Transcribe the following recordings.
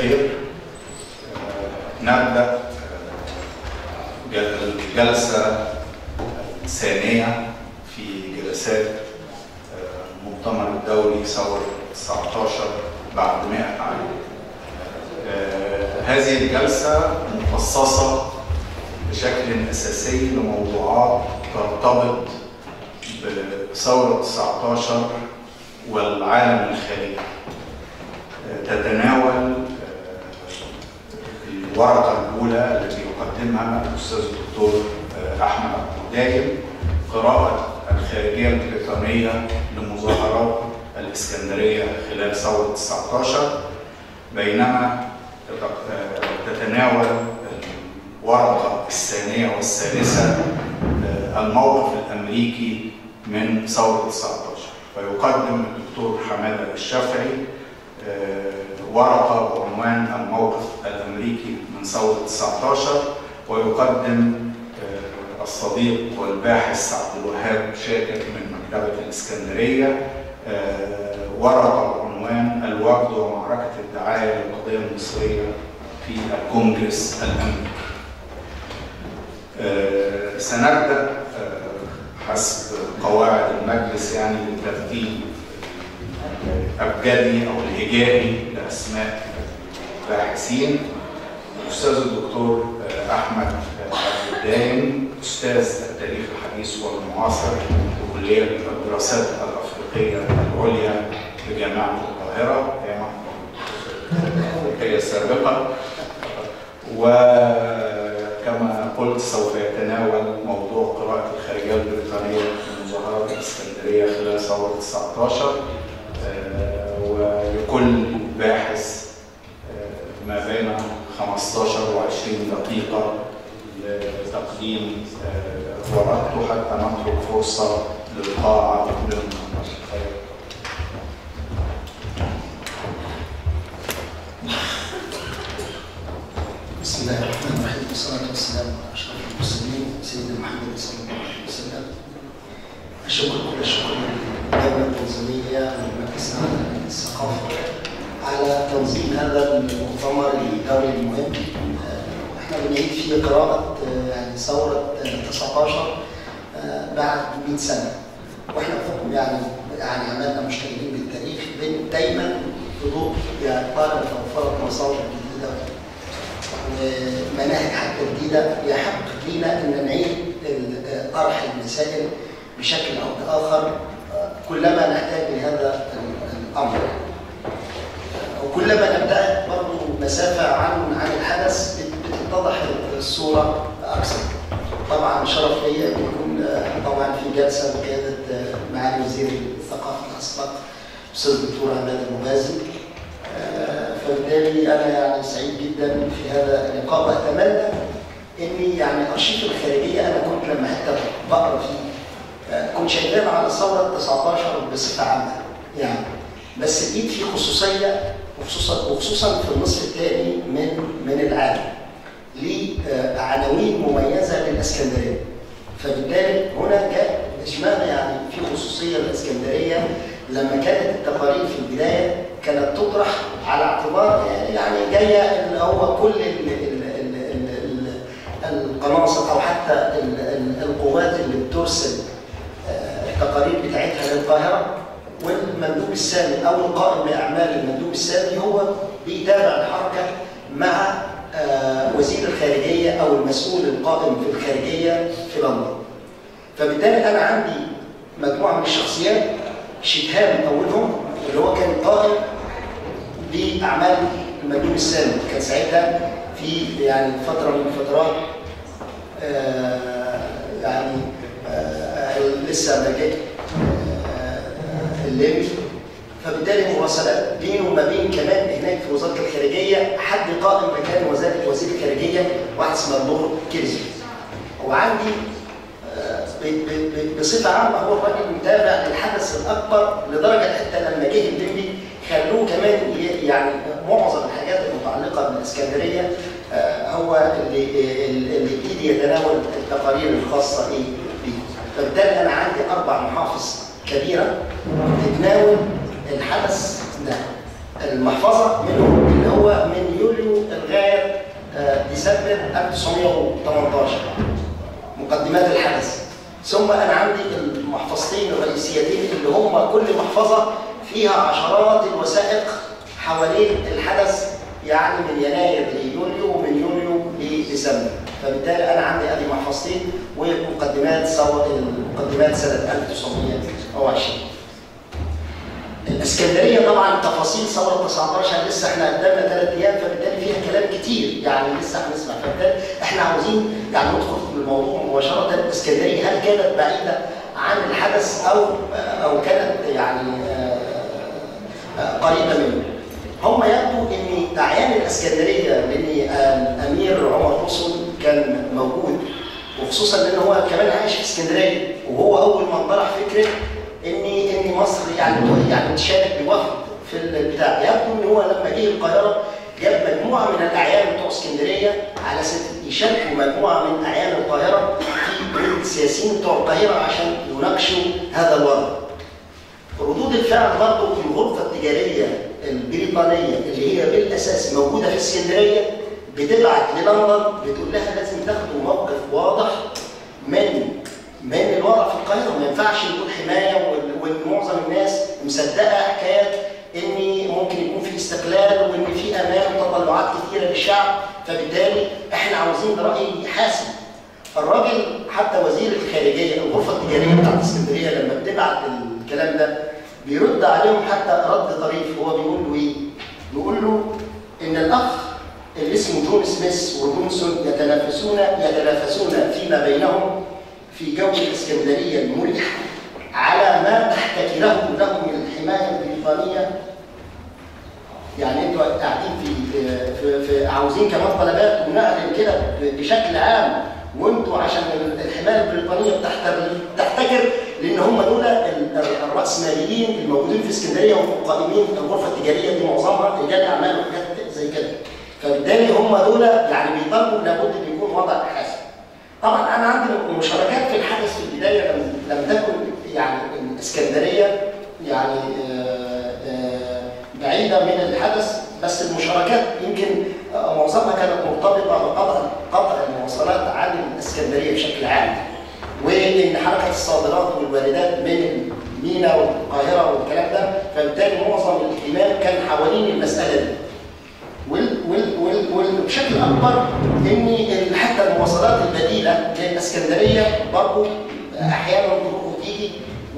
الخير نبدأ الجلسة الثانية في جلسات المؤتمر الدولي ثورة 19 بعد 100 عام. هذه الجلسة مخصصة بشكل أساسي لموضوعات ترتبط بثورة 19 والعالم الخارجي. تتناول الورقة الأولى التي يقدمها الأستاذ الدكتور أحمد عبد الدايم قراءة الخارجية البريطانية لمظاهرات الإسكندرية خلال ثورة 19 بينما تتناول الورقة الثانية والثالثة الموقف الأمريكي من ثورة 19 فيقدم الدكتور حمادة الشافعي ورقة بعنوان الموقف الأمريكي من ثورة 19 ويقدم الصديق والباحث عبد الوهاب شاكر من مكتبة الإسكندرية ورقة بعنوان الوفد ومعركة الدعاية للقضية المصرية في الكونجرس الأمريكي. سنبدأ حسب قواعد المجلس يعني بالترتيب الأبجدي أو الهجائي لأسماء الباحثين الأستاذ الدكتور أحمد عبد الدايم أستاذ التاريخ الحديث والمعاصر بكلية الدراسات الأفريقية العليا بجامعة القاهرة جامعة الأفريقية السابقة وكما قلت سوف يتناول موضوع قراءة الخارجية البريطانية في مظاهرات الإسكندرية خلال ثورة 19 ولكل باحث ما بين 15 و20 دقيقة لتقديم ورقته حتى نترك فرصة للقاعة للمناقشة. بسم الله الرحمن الرحيم والصلاة والسلام على أشرف المرسلين سيدنا محمد صلى الله عليه وسلم. الشكر كل الشكر للدولة التنظيمية والمجلس الأعلى للثقافة على تنظيم هذا المؤتمر الدولي المهم. احنا بنعيد فيه قراءة يعني ثورة 19 بعد 100 سنة. واحنا بحكم يعني يعني عملنا مشتغلين بالتاريخ دايما في ضوء يعني طالب توفرت مصادر جديدة ومناهج حتى جديدة يحق لينا أن نعيد طرح المسائل بشكل أو بآخر كلما نحتاج لهذا الأمر وكلما نبتعد برضه مسافة عن عن الحدث بتتضح الصورة أكثر طبعا شرف ليا أن يكون طبعا في جلسة بقيادة معالي وزير الثقافة الأسبق الأستاذ الدكتور عماد المغازي فبالتالي انا يعني سعيد جدا في هذا اللقاء واتمنى اني يعني ارشيف الخارجيه انا كنت لما حتى بقرا فيه كنت شغال على ثوره 19 بصفه عامه يعني بس لقيت فيه خصوصيه وخصوصا وخصوصا في النصف الثاني من من العام لعناوين مميزه للاسكندريه فبالتالي هنا جاء اشمعنى يعني في خصوصيه للاسكندريه لما كانت التقارير في البدايه كانت تطرح على اعتبار يعني جايه اللي هو كل ال ال ال ال القناصر او حتى ال ال القوات اللي بترسل التقارير بتاعتها للقاهره والمندوب السامي او القائم باعمال المندوب السامي هو بيتابع الحركه مع وزير الخارجيه او المسؤول القائم في الخارجيه في لندن. فبالتالي انا عندي مجموعه من الشخصيات شتهام اولهم اللي هو كان قائم باعمال المندوب السامي كان ساعتها في يعني فتره من الفترات آه يعني آه لسه ما جاء آه الليمبي فبالتالي مراسلات بينه وما بين كمان هناك في وزاره الخارجيه حد قائم مكان وزاره وزير الخارجيه واحد اسمه الدور كيرزي وعندي بصفه عامه هو الراجل متابع للحدث الاكبر لدرجه حتى لما جه الليمبي خلوه كمان يعني معظم الحاجات المتعلقه بالاسكندريه هو اللي اللي بايدي يتناول التقارير الخاصه ايه بيه فبالتالي انا عندي اربع محافظ كبيره تتناول الحدث ده المحفظه منهم اللي هو من يوليو لغايه آه، ديسمبر 1918 مقدمات الحدث ثم انا عندي المحفظتين الرئيسيتين اللي هم كل محفظه فيها عشرات الوثائق حوالين الحدث يعني من يناير ليوليو ومن يوليو لديسمبر فبالتالي انا عندي ادي محفظتين ومقدمات ثوره مقدمات سنه 1920 الاسكندريه طبعا تفاصيل ثوره 19 لسه احنا قدامنا ثلاث ايام فبالتالي فيها كلام كتير يعني لسه هنسمع فبالتالي احنا عاوزين يعني ندخل في الموضوع مباشره الاسكندريه هل كانت بعيده عن الحدث او او كانت يعني آه، آه، قريبه منه هم يبدو ان اعيان الاسكندريه لان آه، الامير عمر حسن كان موجود وخصوصا لان هو كمان عايش في اسكندريه وهو اول ما انطرح فكره ان ان مصر يعني يعني تشارك بوفد في البتاع يبدو ان هو لما جه القاهره جاب مجموعه من الاعيان بتوع اسكندريه على اساس يشاركوا مجموعه من اعيان القاهره في السياسيين بتوع القاهره عشان يناقشوا هذا الوضع. ردود الفعل برضه في الغرفه التجاريه البريطانيه اللي هي بالاساس موجوده في اسكندريه بتبعت للندن بتقول لها لازم تاخدوا موقف واضح من من الوضع في القاهره ما ينفعش يكون حمايه وال- ومعظم الناس مصدقه حكايه ان ممكن يكون في استقلال وان في امان وتطلعات كثيره للشعب فبالتالي احنا عاوزين راي حاسم الراجل حتى وزير الخارجيه الغرفه التجاريه بتاعت اسكندريه لما بتبعت الكلام ده بيرد عليهم حتى رد طريف هو بيقول له ايه؟ بيقول له ان الاخ اللي اسمه جون سميث وجونسون يتنافسون يتنافسون فيما بينهم في جو الاسكندريه المريح على ما تحتكره له من الحمايه البريطانيه يعني انتوا قاعدين في في, في عاوزين كمان طلبات ونعلن كده بشكل عام وانتوا عشان الحمايه البريطانيه بتحتر بتحتكر لان هم دول ال- الراسماليين الموجودين في اسكندريه وقائمين الغرفه التجاريه دي معظمها رجال اعمال وحاجات زي كده فبالتالي هم دول يعني بيطالبوا لابد ان يكون وضع حاسم طبعا انا عندي مشاركات في الحدث في البدايه لم لم تكن يعني الاسكندريه يعني آه، آه، بعيده من الحدث بس المشاركات يمكن آه، معظمها كانت مرتبطه بقطع قطع المواصلات عن الاسكندريه بشكل عام وان حركه الصادرات والواردات من مينا والقاهره والكلام ده فبالتالي معظم الاهتمام كان حوالين المساله دي وال وال وال وال- وبشكل اكبر ان ال- حتى المواصلات البديله للاسكندريه برضه احيانا تروح وتيجي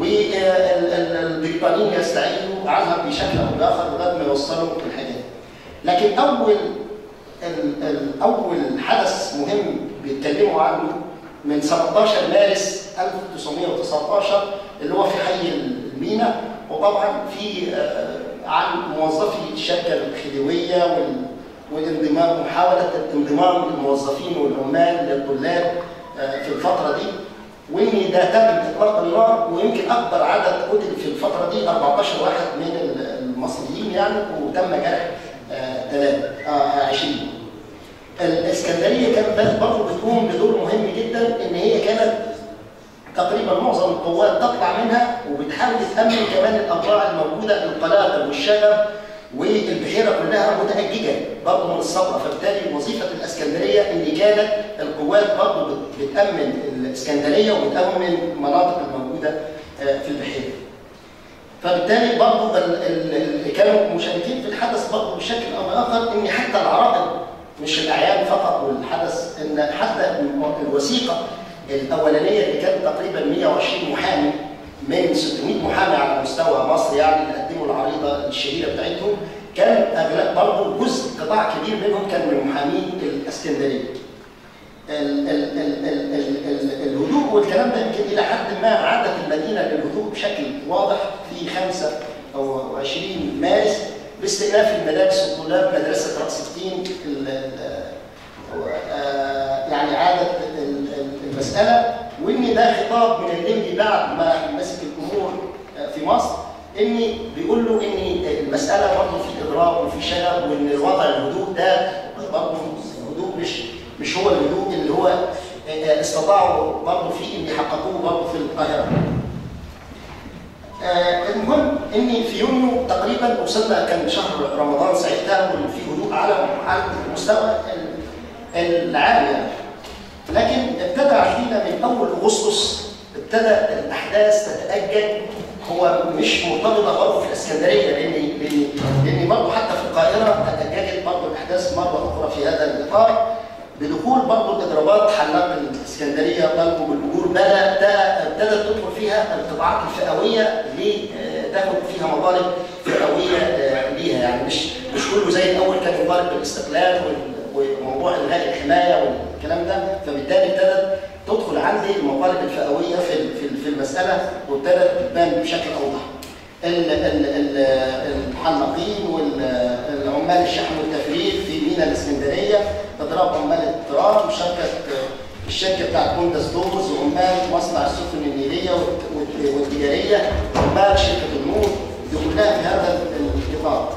والبريطانيين يستعينوا عنها بشكل او باخر لغايه ما يوصلوا الحاجات لكن اول ال- ال- اول حدث مهم بيتكلموا عنه من 17 مارس 1919 اللي هو في حي المينا وطبعا في آه، عن موظفي الشركه الخديويه وال- والانضمام محاوله انضمام الموظفين والعمال للطلاب آه، في الفتره دي وان ده تم اطلاق النار ويمكن اكبر عدد قتل في الفتره دي 14 واحد من المصريين يعني وتم جرح آه، ثلاثه آه، 20 الاسكندريه كانت برضه بتقوم بدور مهم جدا ان هي كانت تقريبا معظم القوات تطلع منها وبتحاول تامن كمان الاوضاع الموجوده القلاقل والشغب والبحيره كلها متاججه برضه من الثوره فبالتالي وظيفه الاسكندريه ان كانت القوات برضه بت- بتامن الاسكندريه وبتامن المناطق الموجوده آه، في البحيره. فبالتالي برضه ال- ال- اللي كانوا مشاركين في الحدث برضه بشكل او باخر ان حتى العرائض مش الاعيان فقط والحدث ان حتى الوثيقه الاولانيه اللي كانت تقريبا 120 محامي من 600 محامي على مستوى مصر يعني اللي قدموا العريضه الشهيره بتاعتهم كان اغلب برضه جزء قطاع كبير منهم كان من محامين الاسكندريه. ال- ال- ال- ال- ال- ال- الهدوء والكلام ده يمكن الى حد ما عادت المدينه للهدوء بشكل واضح في 25 مارس باستئناف المدارس والطلاب مدرسه راس التين ال- ال- آه، يعني عادت ال- ال- المساله وان ده خطاب من الليمبي بعد ما مسك الامور آه، في مصر ان بيقول له ان المساله برضه في اضراب وفي شغب وان الوضع الهدوء ده برضه الهدوء مش مش هو الهدوء اللي هو آه، استطاعوا برضه فيه ان يحققوه برضه في القاهره. آه، المهم اني في يونيو تقريبا وصلنا كان شهر رمضان ساعتها وفي هدوء على على المستوى ال- العالي يعني. لكن ابتدى عندنا من اول اغسطس ابتدى الاحداث تتاجل هو مش مرتبطه برضه في الاسكندريه لان لان لان برضه حتى في القاهره تاجلت برضه الاحداث مره اخرى في هذا الاطار بدخول برضه الاضرابات حلاق الاسكندريه طلبوا بالاجور بدا ده ابتدت تدخل فيها القطاعات الفئويه لتاخد فيها مطالب فئويه آه، ليها يعني مش مش كله زي الاول كان يطالب بالاستقلال وال- وموضوع الغاء الحمايه والكلام ده فبالتالي ابتدت تدخل عندي المطالب الفئويه في ال- في ال- في المساله وابتدت تبان بشكل اوضح. ال- ال- ال- المحلقين والعمال الشحن والتفريغ في ميناء الاسكندريه اضراب عمال التراب وشركه الشركه بتاعت بوندا ستورز وعمال مصنع السفن النيليه والت- والت- والتجاريه وعمال شركه النور دي كلها في هذا الاطار.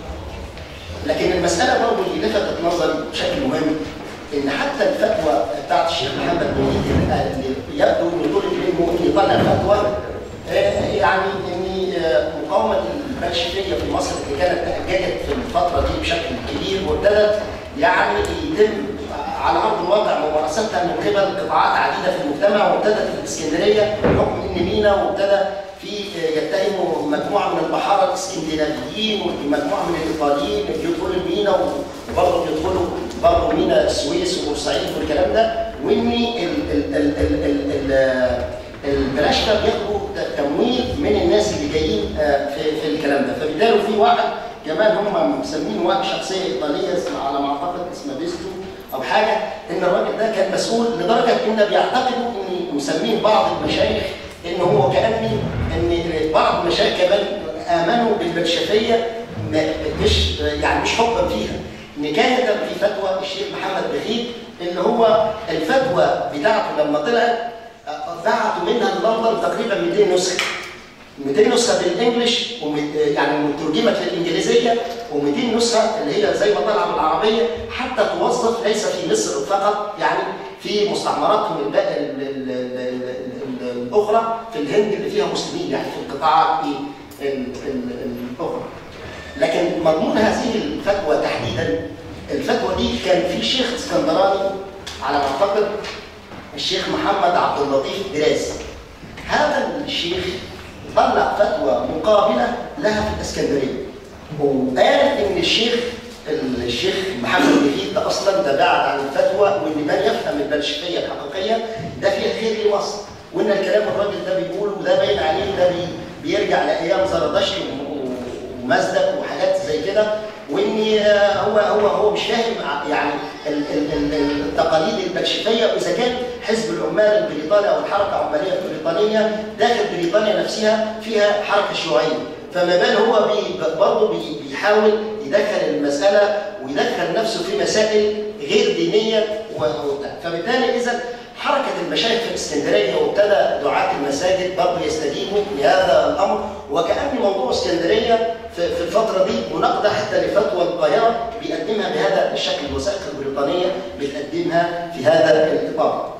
لكن المساله برضه اللي لفتت نظري بشكل مهم ان حتى الفتوى بتاعت الشيخ محمد منير اللي يبدو انه طلب منه انه يطلع فتوى آه، يعني ان آه، مقاومه البلشفيه في مصر اللي كانت تاججت في الفتره دي بشكل كبير وابتدت يعني يتم على ارض الواقع ممارستها من قبل قطاعات عديده في المجتمع وابتدت في الاسكندريه بحكم ان مينا وابتدى في يتهموا مجموعه من البحاره الاسكندنافيين ومجموعه من الايطاليين بيدخلوا المينا وبرضه بيدخلوا برضه مينا السويس وبورسعيد والكلام ده وان ال- ال- ال- ال- ال- ال- البلاشفه بياخدوا ت- تمويل من الناس اللي جايين آه، في في الكلام ده فبالتالي في واحد كمان هم مسمينه واحد شخصيه ايطاليه اسمها على ما اعتقد اسمها بيستو او حاجه ان الراجل ده كان مسؤول لدرجه ان بيعتقدوا ان مسمين بعض المشايخ ان هو كاني ان بعض المشايخ كمان امنوا بالبلشفيه ما- مش يعني مش حبا فيها نكايه في فتوى الشيخ محمد بخيت ان هو الفتوى بتاعته لما طلعت بعتوا منها لندن تقريبا 200 نسخه 200 نسخه بالانجلش ومت- يعني مترجمه للانجليزيه و200 نسخه اللي هي زي ما طالعه بالعربيه حتى توظف ليس في مصر فقط يعني في مستعمراتهم الب- ال- ال- ال- ال- ال- الاخرى في الهند اللي فيها مسلمين يعني في القطاعات إيه؟ ال- ال- الاخرى. لكن مضمون هذه الفتوى تحديدا الفتوى دي كان في شيخ اسكندراني على ما اعتقد الشيخ محمد عبد اللطيف دراز هذا الشيخ طلع فتوى مقابله لها في الاسكندريه وقال ان الشيخ الشيخ محمد بخيت ده اصلا ده بعد عن الفتوى وان من يفهم البلشفيه الحقيقيه ده فيها خير لمصر وان الكلام الراجل ده بيقوله وده باين عليه ده بي بيرجع لايام زرادشت ومزدك وحاجات زي كده وان هو هو هو مش فاهم يعني ال- ال- ال- التقاليد البلشفيه واذا كان حزب العمال البريطاني او الحركه العماليه البريطانيه داخل بريطانيا نفسها فيها حركه شيوعيه فما بال هو بي برضه بي بيحاول يدخل المساله ويدخل نفسه في مسائل غير دينيه و- وبتاع. فبالتالي اذا حركه المشايخ في الاسكندريه وابتدى دعاه المساجد برضه يستجيبوا لهذا الامر وكان موضوع اسكندريه في في الفتره دي مناقضه حتى لفتوى القاهره بيقدمها بهذا الشكل الوثائق البريطانيه بتقدمها في هذا الاطار.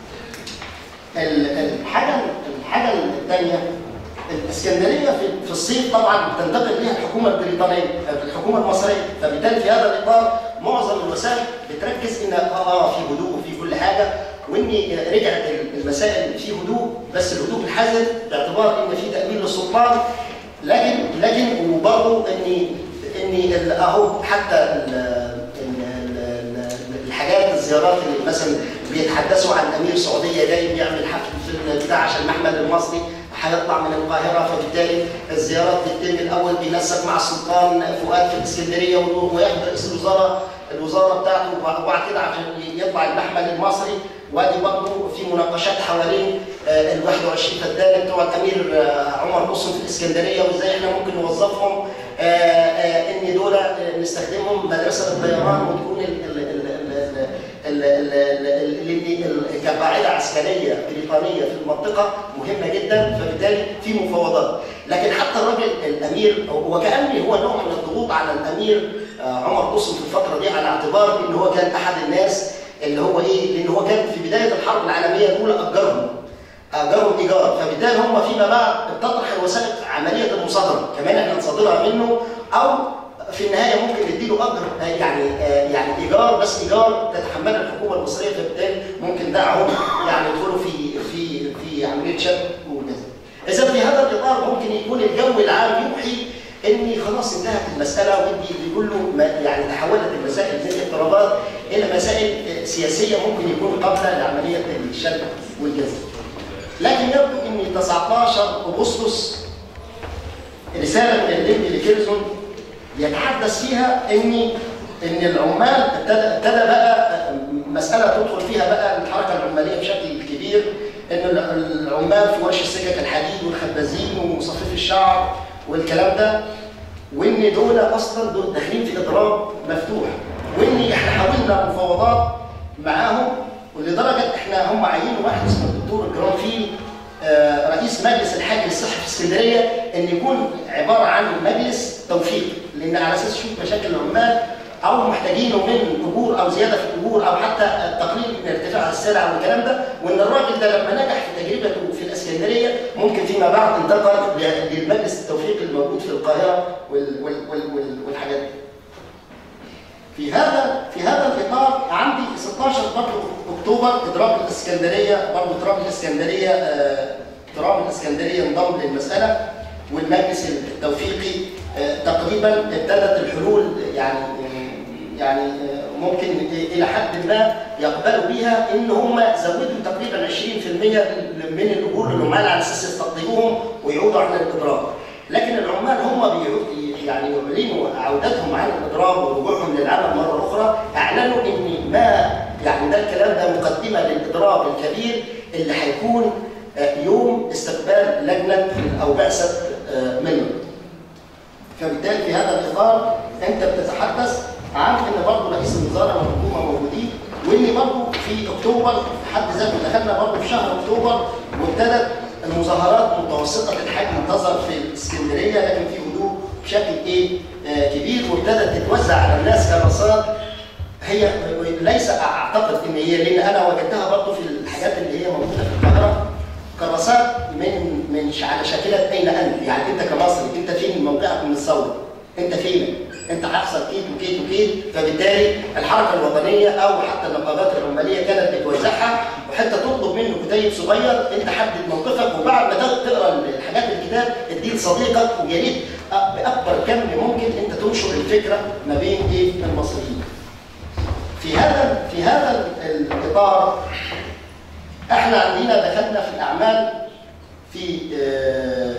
ال- الحاجه الحاجه الثانيه الاسكندريه في في الصيف طبعا بتنتقل لها الحكومه البريطانيه الحكومه المصريه فبالتالي في هذا الاطار معظم الوسائل بتركز ان اه اه في هدوء وفي كل حاجه وان رجعت المسائل في هدوء بس الهدوء الحذر باعتبار ان في تامين للسلطان لكن لكن وبرضه ان ان ال- اهو حتى ال- ال- ال- الحاجات الزيارات اللي مثلا بيتحدثوا عن امير سعوديه جاي بيعمل حفل في البتاع عشان المحمل المصري هيطلع من القاهره فبالتالي الزيارات بتتم الاول بينسق مع السلطان فؤاد في الاسكندريه وياخد رئيس الوزراء الوزاره بتاعته وبعد كده عشان يطلع المحمل المصري وادي برضه في مناقشات حوالين آه، ال 21 فدان بتوع الامير آه، عمر قسم في الاسكندريه وازاي احنا ممكن نوظفهم آه، آه، ان دول آه، نستخدمهم مدرسه للطيران وتكون ال- ال- ال- ال- ال- ال- ال- ال- ال- كقاعده عسكريه بريطانيه في المنطقه مهمه جدا فبالتالي في مفاوضات لكن حتى الراجل الامير وكانه هو نوع من الضغوط على الامير آه، عمر قسم في الفتره دي على اعتبار ان هو كان احد الناس اللي هو ايه لان هو كان في بدايه الحرب العالميه الاولى اجرهم اجروا ايجار فبالتالي هم فيما بعد بتطرح الوسائل عمليه المصادره كمان احنا نصادرها منه او في النهايه ممكن نديله اجر آه، يعني آه، يعني ايجار بس ايجار تتحمله الحكومه المصريه فبالتالي ممكن دعهم يعني يدخلوا في في في عمليه شد وكذا. اذا في هذا الاطار ممكن يكون الجو العام يوحي ان خلاص انتهت المساله ودي بيقول له ما- يعني تحولت المسائل من اضطرابات الى مسائل آه، سياسيه ممكن يكون قبل لعمليه الشد والجذب. لكن يبدو ان 19 اغسطس رساله من الليمبي لكيرزون يتحدث فيها ان ان العمال ابتدى ابتدى بقى مساله تدخل فيها بقى الحركه العماليه بشكل كبير ان العمال في ورش السكك الحديد والخبازين ومصففي الشعر والكلام ده وان دول اصلا دول داخلين في اضراب مفتوح وان احنا حاولنا مفاوضات معاهم ولدرجه احنا هم عينوا واحد اسمه الدكتور جرانفيل آه، رئيس مجلس الحاج الصحي في اسكندريه ان يكون عباره عن مجلس توفيق لان على اساس يشوف مشاكل العمال او محتاجينه من اجور او زياده في الاجور او حتى التقليل من ارتفاع السلع والكلام ده وان الراجل ده لما نجح في تجربته في الاسكندريه ممكن فيما بعد انتقل ل- للمجلس التوفيق الموجود في القاهره وال وال وال وال والحاجات دي. في هذا في هذا الاطار عندي 16 برضه اكتوبر اضراب الاسكندريه برضه اضراب الاسكندريه آه، اضراب الاسكندريه انضم للمساله والمجلس التوفيقي آه، تقريبا ابتدت الحلول يعني يعني آه، ممكن الى حد ما يقبلوا بيها ان هم زودوا تقريبا 20% من الاجور للعمال على اساس يستقطبوهم ويعودوا عن الاضراب لكن العمال هم بيعودوا يعني يعلنوا عودتهم عن الاضراب ورجوعهم للعمل مره اخرى اعلنوا ان ما يعني ده الكلام ده مقدمه للاضراب الكبير اللي هيكون آه، يوم استقبال لجنه او بعثه آه، منه. فبالتالي في هذا الاطار انت بتتحدث عن ان برضه رئيس الوزراء والحكومه موجودين وان برضه في اكتوبر في حد ذاته دخلنا برضه في شهر اكتوبر وابتدت المظاهرات متوسطه الحجم تظهر في الاسكندريه لكن في هدوء بشكل ايه آه كبير وابتدت تتوزع على الناس كراسات هي ليس اعتقد ان هي لان انا وجدتها برضه في الحاجات اللي هي موجوده في القاهره كراسات من من ش- على شاكله اين انت؟ يعني انت كمصري انت فين موقعك من الثوره؟ انت فين؟ انت هيحصل كيد وكيد وكيد فبالتالي الحركه الوطنيه او حتى النقابات العماليه كانت بتوزعها وحتى تطلب منه كتيب صغير انت حدد موقفك وبعد ما تق- تقرا الحاجات الكتاب اديه لصديقك ويا ريت أ- باكبر كم ممكن انت تنشر الفكره ما بين ايه المصريين. في هذا في هذا الاطار احنا عندنا دخلنا في الاعمال في آه،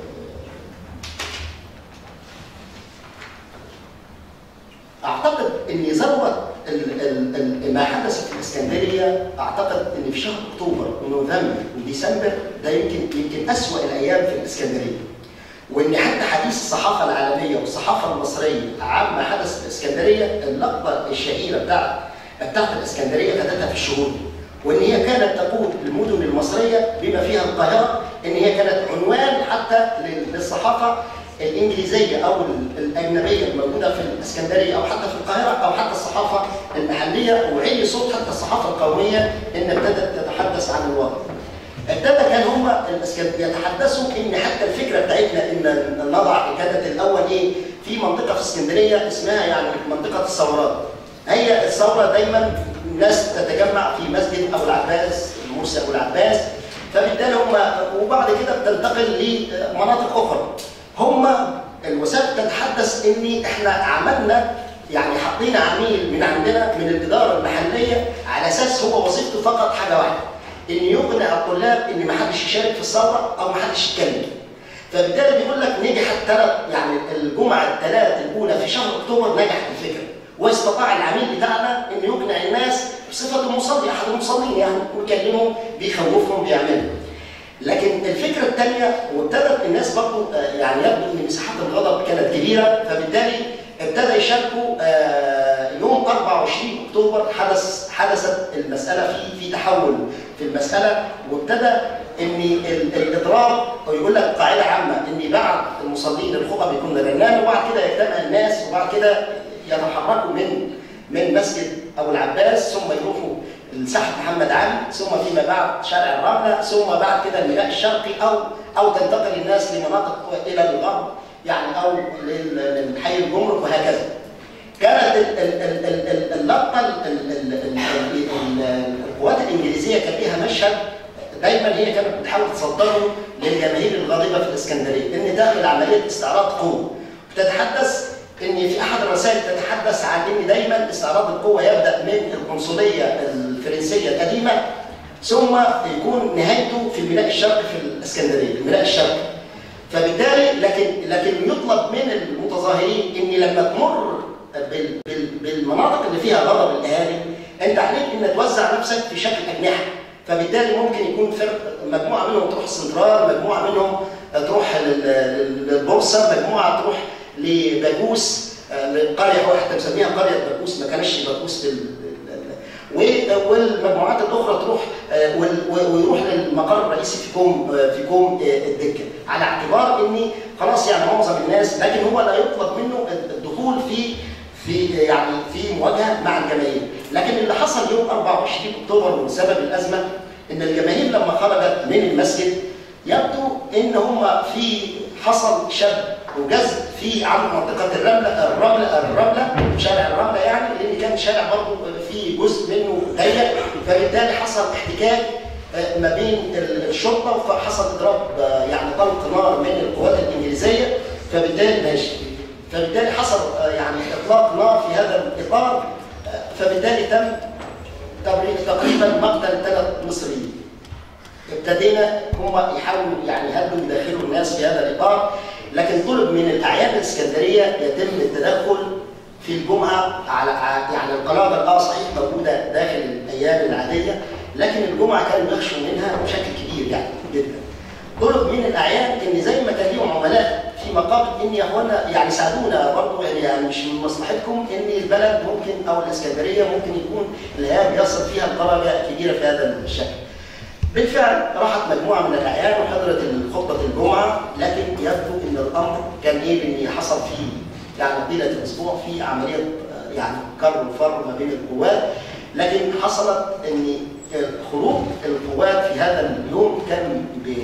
اعتقد ان ذروه ال- ال- ال- ما حدث في الاسكندريه اعتقد ان في شهر اكتوبر ونوفمبر وديسمبر ده يمكن يمكن اسوأ الايام في الاسكندريه وان حتى حديث الصحافه العالميه والصحافه المصريه عما حدث في الاسكندريه اللقطه الشهيره بتاعت بتاعت الاسكندريه خدتها في الشهور دي وان هي كانت تقود المدن المصريه بما فيها القاهره ان هي كانت عنوان حتى لل- للصحافه الانجليزيه او ال- الاجنبيه الموجوده في الاسكندريه او حتى في القاهره او حتى الصحافه المحليه وعلي صوت حتى الصحافه القوميه ان ابتدت تتحدث عن الوضع. ابتدى كان هم الاسكندريه يتحدثوا ان حتى الفكره بتاعتنا ان نضع كانت الاول ايه في منطقه في اسكندريه اسمها يعني منطقه الثورات. هي الثوره دايما الناس تتجمع في مسجد ابو العباس مرسي ابو العباس فبالتالي هم وبعد كده بتنتقل لمناطق اخرى. هم الوسائل تتحدث ان احنا عملنا يعني حطينا عميل من عندنا من الاداره المحليه على اساس هو وظيفته فقط حاجه واحده ان يقنع الطلاب ان ما حدش يشارك في الثوره او ما حدش يتكلم. فبالتالي بيقول لك نجحت ثلاث يعني الجمعه الثلاث الاولى في شهر اكتوبر نجحت الفكره واستطاع العميل بتاعنا انه يقنع الناس بصفته مصلي احد المصلين يعني ويكلمهم بيخوفهم بيعملوا. لكن الفكره الثانيه وابتدت الناس برضو آه، يعني يبدو ان مساحات الغضب كانت كبيره فبالتالي ابتدى يشاركوا آه، يوم 24 اكتوبر حدث حدثت المساله في في تحول في المساله وابتدى ان ال- الاضراب او يقول لك قاعده عامه ان بعد المصلين الخطب يكون رنان وبعد كده يجتمع الناس وبعد كده يتحركوا من من مسجد ابو العباس ثم يروحوا ساحه محمد علي ثم فيما بعد شارع الرمله ثم بعد كده الميناء الشرقي او او تنتقل الناس لمناطق الى الغرب يعني او لل- للحي الجمرك وهكذا. كانت ال- ال- ال- ال- ال- اللقطه ال- ال- ال- ال- ال- القوات الانجليزيه كان ليها مشهد دايما هي كانت بتحاول تصدره للجماهير الغاضبه في الاسكندريه ان تعمل عمليه استعراض قوه بتتحدث ان في احد الرسائل تتحدث عن ان دايما استعراض القوه يبدا من القنصليه الفرنسيه القديمه ثم يكون نهايته في الميناء الشرقي في الاسكندريه الميناء الشرقي فبالتالي لكن لكن يطلب من المتظاهرين ان لما تمر بال- بال- بالمناطق اللي فيها غضب الاهالي انت عليك ان توزع نفسك في شكل اجنحه فبالتالي ممكن يكون فرق مجموعه منهم تروح السنترال مجموعه منهم تروح لل- لل- للبورصه مجموعه تروح لباجوس آه، لقريه واحده مسميها قريه باجوس ما كانش باجوس بال بال- و- والمجموعات الاخرى تروح آه، وال- و- ويروح للمقر الرئيسي في كوم آه، في كوم آه، الدكه على اعتبار ان خلاص يعني معظم الناس لكن هو لا يطلب منه الدخول في في يعني في مواجهه مع الجماهير لكن اللي حصل يوم 24 اكتوبر بسبب الازمه ان الجماهير لما خرجت من المسجد يبدو ان هم في حصل شد وجذب في عن منطقه الرمله الرمله الرمله شارع الرمله يعني لان كان شارع برضه في جزء منه ضيق فبالتالي حصل احتكاك آه، ما بين ال- الشرطه فحصل اضراب آه، يعني طلق نار من القوات الانجليزيه فبالتالي ماشي فبالتالي حصل آه، يعني اطلاق نار في هذا الاطار آه، فبالتالي تم تقريبا- تقريبا مقتل ثلاث مصريين ابتدينا هم يحاولوا يعني يهدوا يدخلوا الناس في هذا الاطار لكن طلب من الاعياد الاسكندريه يتم التدخل في الجمعه على ع- يعني القنابل اه صحيح موجوده داخل الايام العاديه لكن الجمعه كانوا يخشوا منها بشكل كبير يعني جدا. طلب من الاعيان ان زي ما كان ليهم عملاء في مقابل ان يا اخوانا يعني ساعدونا برضه يعني, يعني مش من مصلحتكم ان البلد ممكن او الاسكندريه ممكن يكون الهيام يصل فيها لدرجه كبيره في هذا الشكل. بالفعل راحت مجموعه من الاعيان وحضرت خطبه الجمعه لكن يبدو ان الامر كان ايه ان حصل فيه يعني طيله الاسبوع في عمليه آه، يعني كر وفر ما بين القوات لكن حصلت ان خروج القوات في هذا اليوم كان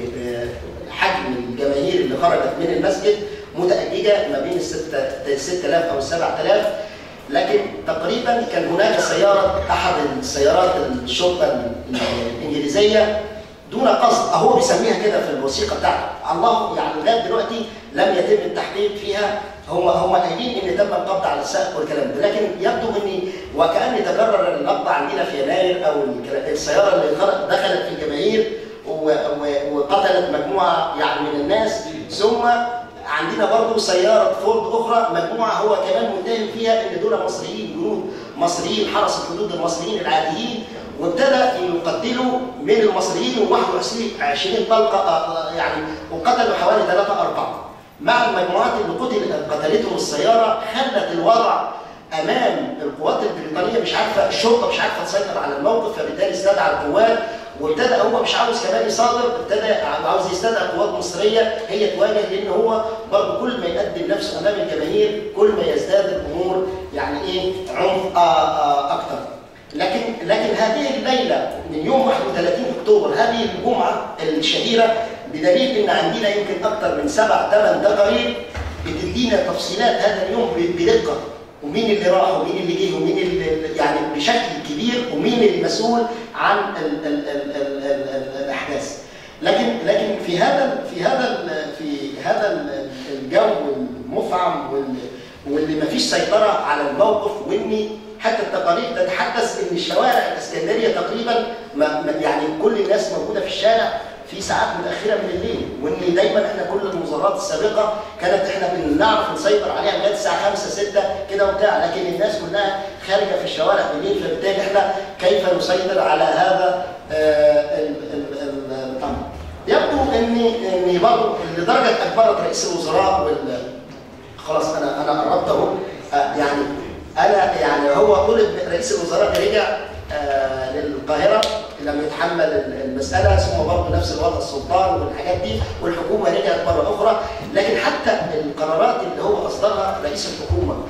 بحجم الجماهير اللي خرجت من المسجد متأججة ما بين ال 6000 أو ال 7000 لكن تقريبا كان هناك سيارة أحد السيارات الشرطة الإنجليزية دون قصد هو بيسميها كده في الوثيقة بتاعته الله يعني لغاية دلوقتي لم يتم التحقيق فيها هم هم قايلين ان تم القبض على السائق والكلام ده لكن يبدو ان وكان تكرر القبض عندنا في يناير او الكلام- السياره اللي خرج- دخلت في الجماهير و- و- وقتلت مجموعه يعني من الناس ثم عندنا برضه سياره فورد اخرى مجموعه هو كمان متهم فيها ان دول مصريين جنود مصريين حرس الحدود المصريين العاديين وابتدى يقتلوا من المصريين 21 20 طلقه آه، يعني وقتلوا حوالي 3 4 مع المجموعات اللي قتل قتلتهم السياره خلت الوضع امام القوات البريطانيه مش عارفه الشرطه مش عارفه تسيطر على الموقف فبالتالي استدعى القوات وابتدى هو مش عاوز كمان يصادر ابتدى عاوز يستدعي قوات مصريه هي تواجه لان هو برضه كل ما يقدم نفسه امام الجماهير كل ما يزداد الامور يعني ايه عنف آه آه اكتر لكن لكن هذه الليله من يوم 31 اكتوبر هذه الجمعه الشهيره بدليل ان عندنا يمكن اكثر من سبع ثمان تقارير بتدينا تفصيلات هذا اليوم بدقه ومين اللي راح ومين اللي جه ومين اللي يعني بشكل كبير ومين المسؤول عن ال ال ال ال ال ال الاحداث لكن لكن في هذا في هذا ال- في هذا ال- الجو المفعم وال- واللي ما فيش سيطره على الموقف وان حتى التقارير تتحدث ان الشوارع الاسكندريه تقريبا ما ما- يعني كل الناس موجوده في الشارع في ساعات متاخره من الليل وان دايما احنا كل المظاهرات السابقه كانت احنا بنعرف نسيطر عليها لغايه الساعه 5 6 كده وبتاع لكن الناس كلها خارجه في الشوارع بالليل فبالتالي احنا كيف نسيطر على هذا آه، ال- ال- ال- الامر. يبدو ان ان برضه لدرجه اجبرت رئيس الوزراء وال خلاص انا انا قربت اهو آه، يعني انا يعني هو طلب رئيس الوزراء رجع آه، للقاهره لم يتحمل المساله ثم برضه نفس الوضع السلطان والحاجات دي والحكومه رجعت مره اخرى لكن حتى القرارات اللي هو اصدرها رئيس الحكومه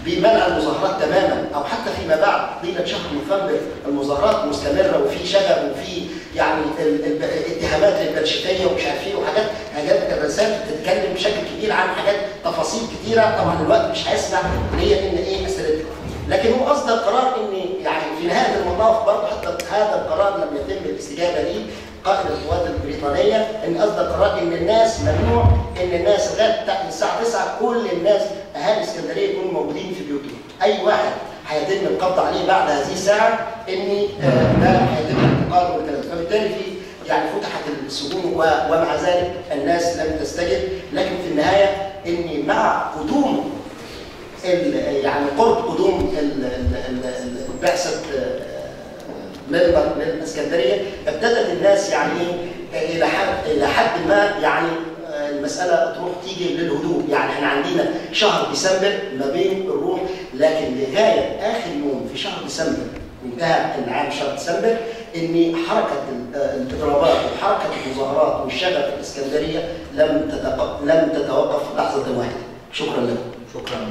بمنع المظاهرات تماما او حتى فيما بعد طيله شهر نوفمبر المظاهرات مستمره وفي شغب وفي يعني ال- ال- الاتهامات للبلشفيه ومش عارف ايه وحاجات حاجات الرسائل بتتكلم بشكل كبير عن حاجات تفاصيل كتيره طبعا الوقت مش هيسمح ان هي ان ايه اسئلتها لكن هو اصدر قرار ان يعني في نهايه المطاف برضه حتى هذا القرار لم يتم الاستجابه ليه قائد القوات البريطانيه ان اصدر قرار ان الناس ممنوع ان الناس لغايه تحت الساعه 9 كل الناس اهالي اسكندريه يكونوا موجودين في بيوتهم اي واحد هيتم القبض عليه بعد هذه الساعه ان آه، ده هيتم انتقاله والكلام ده. فبالتالي في يعني فتحت السجون و- ومع ذلك الناس لم تستجب لكن في النهايه ان مع قدوم ال- يعني قرب قدوم ال- ال- ال- ال- بعثه آه، للم- للاسكندريه ابتدت الناس يعني إيه، الى حد الى حد ما يعني آه، المساله تروح تيجي للهدوء يعني احنا عندنا شهر ديسمبر ما بين الروح لكن لغايه اخر يوم في شهر ديسمبر انتهى العام شهر ديسمبر ان حركه ال- آه، الاضرابات وحركه المظاهرات والشغب في الاسكندريه لم تتوقف لم تتوقف لحظه واحده شكرا لكم شكرا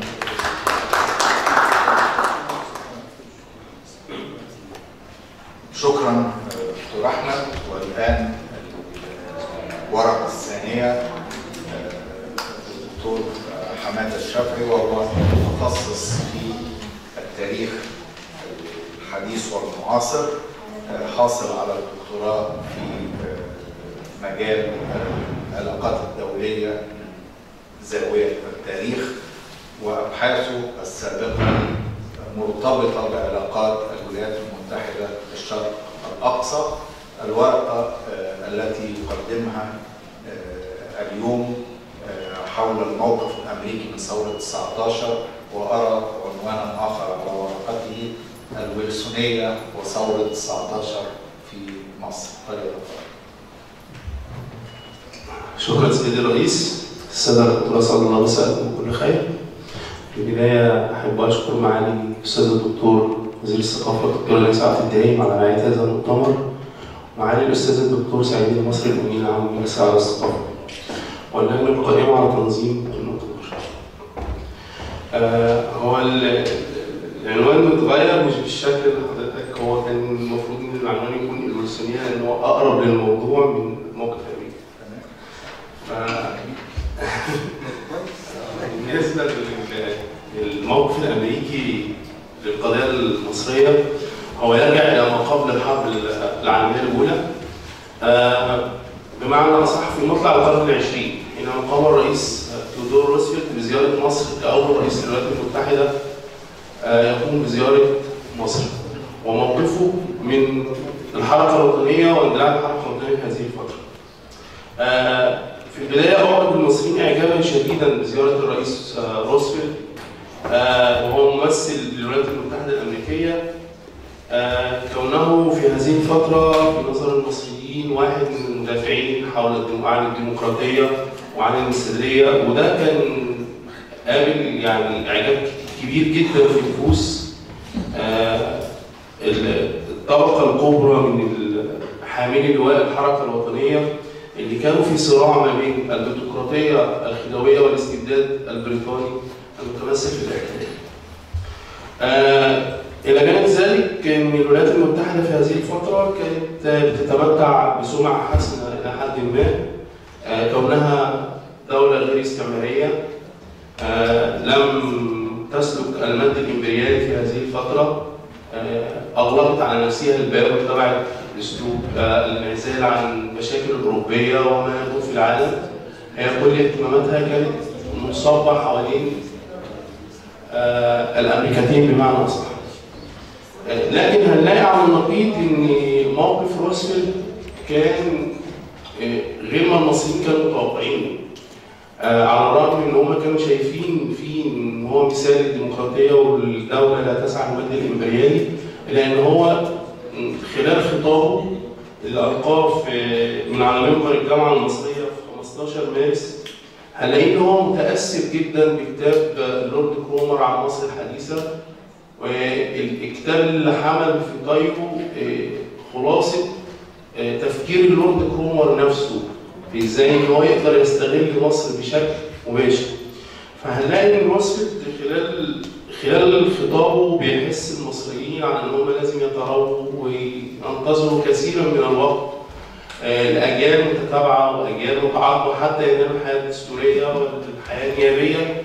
شكرا دكتور احمد والان الورقه الثانيه الدكتور حماده الشافعي وهو متخصص في التاريخ الحديث والمعاصر حاصل على الدكتوراه في مجال العلاقات الدوليه من زاويه التاريخ وابحاثه السابقه مرتبطه بعلاقات الولايات المتحده في الشرق الاقصى الورقه آه، التي يقدمها آه، اليوم آه، حول الموقف الامريكي من ثوره 19 وارى عنوانا اخر على ورقته الويلسونيه وثوره 19 في مصر فليتفضل شكرا سيدي الرئيس السادة الدكتور أسعد الله مساءكم بكل خير في البداية أحب أشكر معالي الأستاذ الدكتور وزير الثقافة الدكتور ليس عبد الدايم على رعاية هذا المؤتمر ومعالي الأستاذ الدكتور سعيد المصري الأمين العام لمجلس الأعلى للثقافة واللجنة القائمة على تنظيم المؤتمر. آه هو ال- العنوان متغير مش بالشكل اللي حضرتك هو كان المفروض إن العنوان يكون الويلسونية لأن هو أقرب للموضوع من موقف أمريكا. ف- بالنسبة لل- للموقف الأمريكي للقضية المصرية هو يرجع إلى ما قبل الحرب العالمية الأولى آه، بمعنى أصح في مطلع القرن العشرين حينما قام الرئيس تيودور روزفلت بزيارة مصر كأول رئيس للولايات المتحدة آه، يقوم بزيارة مصر وموقفه من الحركة الوطنية واندلاع الحركة الوطنية في هذه الفترة. آه، في البداية أعجب المصريين إعجابا شديدا بزيارة الرئيس آه، روزفلت آه، وهو ممثل للولايات المتحدة الأمريكية آه، كونه في هذه الفترة في نظر المصريين واحد من المدافعين حول الدم- عن الديمقراطية وعن الاستقلالية وده كان قابل يعني إعجاب كبير جدا في نفوس آه، الطبقة الكبرى من حاملي لواء الحركة الوطنية اللي كانوا في صراع ما بين البيروقراطية الخديوية والاستبداد البريطاني المتمثل في الاحتلال. آه إلى جانب ذلك أن الولايات المتحدة في هذه الفترة كانت بتتمتع بسمعة حسنة إلى حد ما آه كونها دولة غير استعمارية آه لم تسلك المد الإمبريالي في هذه الفترة آه أغلقت على نفسها الباب واتبعت أسلوب آه الانعزال عن المشاكل الأوروبية وما يدور في العالم هي كل اهتماماتها كانت منصبة حوالين آه الامريكتين بمعنى اصح. آه لكن هنلاقي على النقيض ان موقف روزفلت كان آه غير ما المصريين كانوا متوقعين. على الرغم ان هم كانوا شايفين فيه ان هو مثال الديمقراطيه والدوله لا تسعى للمد الامبريالي الا ان هو خلال خطابه اللي القاه من على منبر الجامعه المصريه في 15 مارس هنلاقي ان هو متاثر جدا بكتاب لورد كرومر عن مصر الحديثه والكتاب اللي حمل في طيبه خلاصه تفكير اللورد كرومر نفسه في ازاي ان هو يقدر يستغل مصر بشكل مباشر فهنلاقي ان روزفلت خلال خلال خطابه بيحس المصريين على ان هم لازم يترووا وينتظروا كثيرا من الوقت آه، لاجيال متتابعه واجيال متعاقبه حتى ينالوا الحياه الدستوريه والحياه النيابيه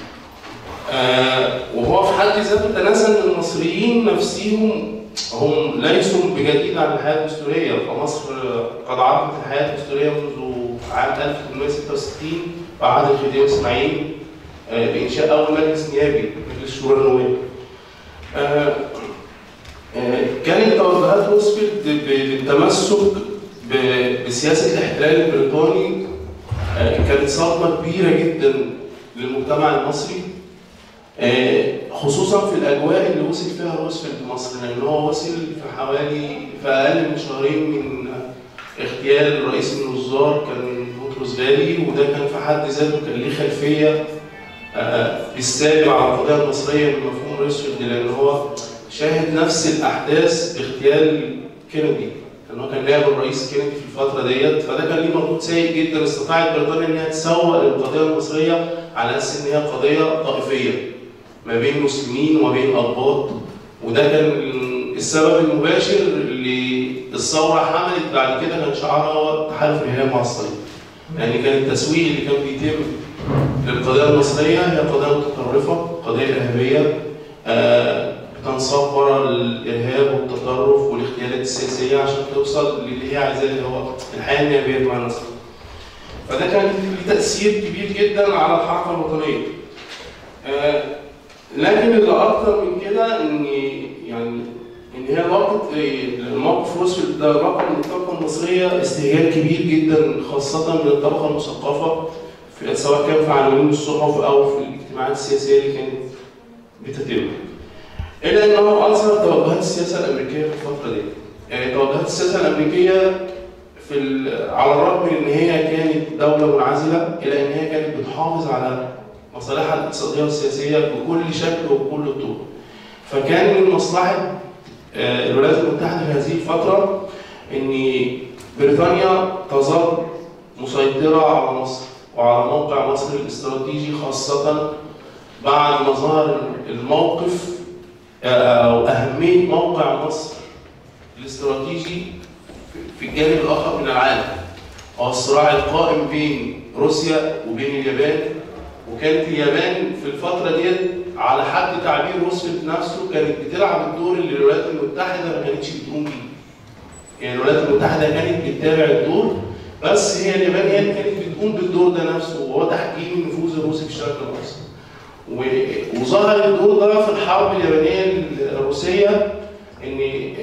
آه، وهو في حد ذاته تناسى ان المصريين نفسهم هم ليسوا بجديد عن الحياه الدستوريه فمصر قد عرفت الحياه الدستوريه منذ عام 1866 وعهد الخديوي اسماعيل آه، بانشاء اول مجلس نيابي مجلس شورى النواب. آه، آه، كانت توجهات روزفلت ب- بالتمسك ب- بسياسه الاحتلال البريطاني آه، كانت صدمه كبيره جدا للمجتمع المصري آه، خصوصا في الاجواء اللي وصل فيها روزفلت مصر لان هو وصل في حوالي في اقل من شهرين من اغتيال رئيس النظار كان بطرس غالي وده كان في حد ذاته كان ليه خلفيه آه، بالسالب على القضيه المصريه بمفهوم روزفلت لان هو شاهد نفس الاحداث باغتيال كينيدي لان هو كان نائب الرئيس كينيدي في الفتره ديت فده كان ليه مردود سيء جدا استطاعت بريطانيا ان هي تسوق للقضيه المصريه على اساس ان هي قضيه طائفيه ما بين مسلمين وما بين اقباط وده كان السبب المباشر اللي الثوره حملت بعد كده كان شعارها هو تحالف الهلال مع الصليب يعني كان التسويق اللي كان بيتم للقضيه المصريه هي قضيه متطرفه قضيه ارهابيه آه، بتنصب ورا الارهاب والتطرف والاغتيالات السياسيه عشان توصل للي هي عايزاه اللي هو الحياه النيابيه بمعنى اصح. فده كان ليه تاثير كبير جدا على الحركه الوطنيه. آه، لكن اللي اكتر من كده ان يعني ان هي وقت الموقف روزفلت ده رقم من الطبقه المصريه استهجان كبير جدا خاصه من الطبقه المثقفه في سواء كان في عناوين الصحف او في الاجتماعات السياسيه اللي كانت بتتم. الا انه اثر توجهات السياسه الامريكيه في الفتره دي. يعني توجهات السياسه الامريكيه في ال- على الرغم من ان هي كانت دوله منعزله الا ان هي كانت بتحافظ على مصالحها الاقتصاديه والسياسيه بكل شكل وبكل الطرق. فكان من مصلحه آه، الولايات المتحده في هذه الفتره ان بريطانيا تظل مسيطره على مصر وعلى موقع مصر الاستراتيجي خاصه بعد ما ظهر الموقف آه، او اهميه موقع مصر الاستراتيجي في الجانب الاخر من العالم هو الصراع القائم بين روسيا وبين اليابان وكانت اليابان في الفتره ديت على حد تعبير روزفلت نفسه كانت بتلعب الدور اللي الولايات المتحده ما كانتش بتقوم بيه. يعني الولايات المتحده كانت بتتابع الدور بس هي اليابان هي اللي كانت بتقوم بالدور ده نفسه وهو تحكيم النفوذ الروسي في الشرق الاوسط. و- وظهر الدور ده في الحرب اليابانيه الروسيه ان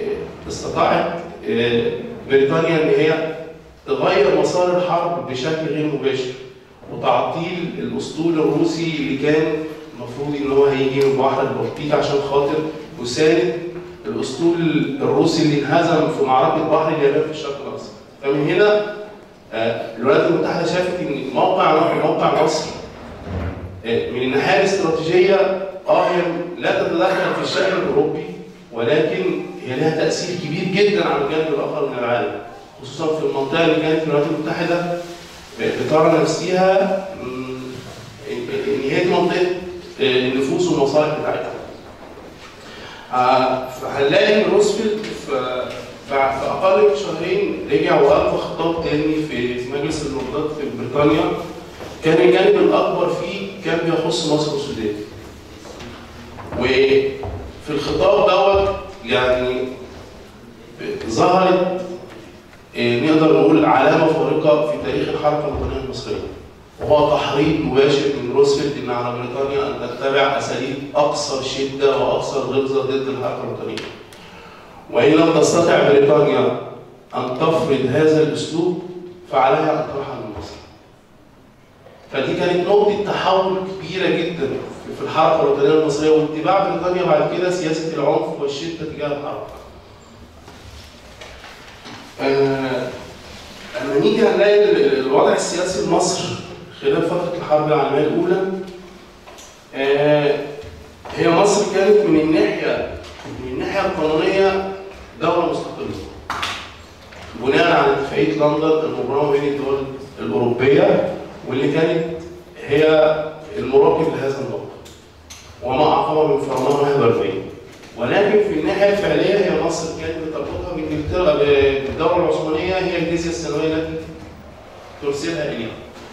استطاعت آه، بريطانيا ان هي تغير مسار الحرب بشكل غير مباشر وتعطيل الاسطول الروسي اللي كان المفروض ان هو هيجي من بحر البلطيق عشان خاطر يساند الاسطول الروسي اللي انهزم في معركه بحر اليابان في الشرق الاوسط فمن هنا آه، الولايات المتحده شافت ان موقع موقع مصر آه، من الناحيه الاستراتيجيه اه هي لا تتدخل في الشأن الاوروبي ولكن هي لها تاثير كبير جدا على الجانب الاخر من العالم خصوصا في المنطقه اللي كانت الولايات المتحده بترى نفسها مم، ان هي دي منطقه آه، النفوذ والمصالح بتاعتها. آه، فهنلاقي ان روزفلت في بعد- في اقل من شهرين رجع والقى خطاب تاني في في مجلس النقضات في بريطانيا كان الجانب الاكبر فيه كان بيخص مصر والسودان. وفي الخطاب دوت يعني ظهرت آه، نقدر نقول علامه فارقه في تاريخ الحركه الوطنيه المصريه. وهو تحريض مباشر من روزفلت ان على بريطانيا ان تتبع اساليب اكثر شده واكثر غلظه ضد الحركه الوطنيه. وان لم تستطع بريطانيا ان تفرض هذا الاسلوب فعليها ان ترحل من مصر. فدي كانت نقطه تحول كبيره جدا في- في الحركه الوطنيه المصريه واتباع بريطانيا بعد كده سياسه العنف والشده تجاه الحركه. آه، لما نيجي هنلاقي ال- الوضع السياسي لمصر خلال فترة الحرب العالمية الأولى آه، هي مصر كانت من الناحية من الناحية القانونية دولة مستقلة بناء على اتفاقية لندن المبرمة بين الدول الأوروبية واللي كانت هي المراقب لهذا الموقف وما أعقب من فرمان 41 ولكن في الناحية الفعلية هي مصر كانت بتربطها بإنجلترا بالدولة العثمانية هي الجزية السنوية التي ترسلها إليها.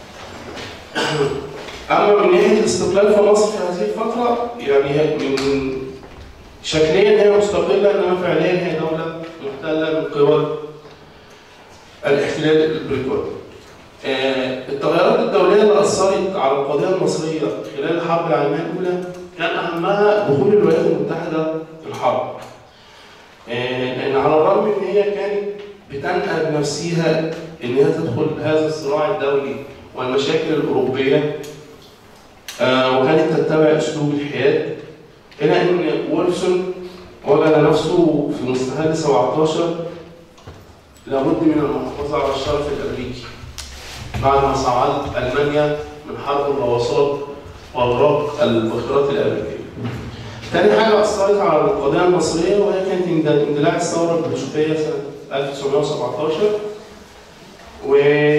أما من ناحية الاستقلال فمصر في هذه الفترة يعني هي من شكليا هي مستقلة إنما فعليا هي دولة محتلة من قبل الاحتلال البريطاني. آه، التغيرات الدولية اللي أثرت على القضية المصرية خلال الحرب العالمية الأولى كان أهمها دخول الولايات المتحدة في الحرب. آه، لأن على الرغم إن هي كانت بتنقل بنفسها إن هي تدخل هذا الصراع الدولي والمشاكل الأوروبية آه، وكانت تتبع أسلوب الحياد إلى أن ويلسون وجد نفسه في مستهل 17 لابد من المحافظة على الشرف الأمريكي بعد ما صعدت ألمانيا من حرب الغواصات وأغراق البخارات الأمريكية. تاني حاجة أثرت على القضية المصرية وهي كانت اند- اندلاع الثورة البلشفية سنة 1917 و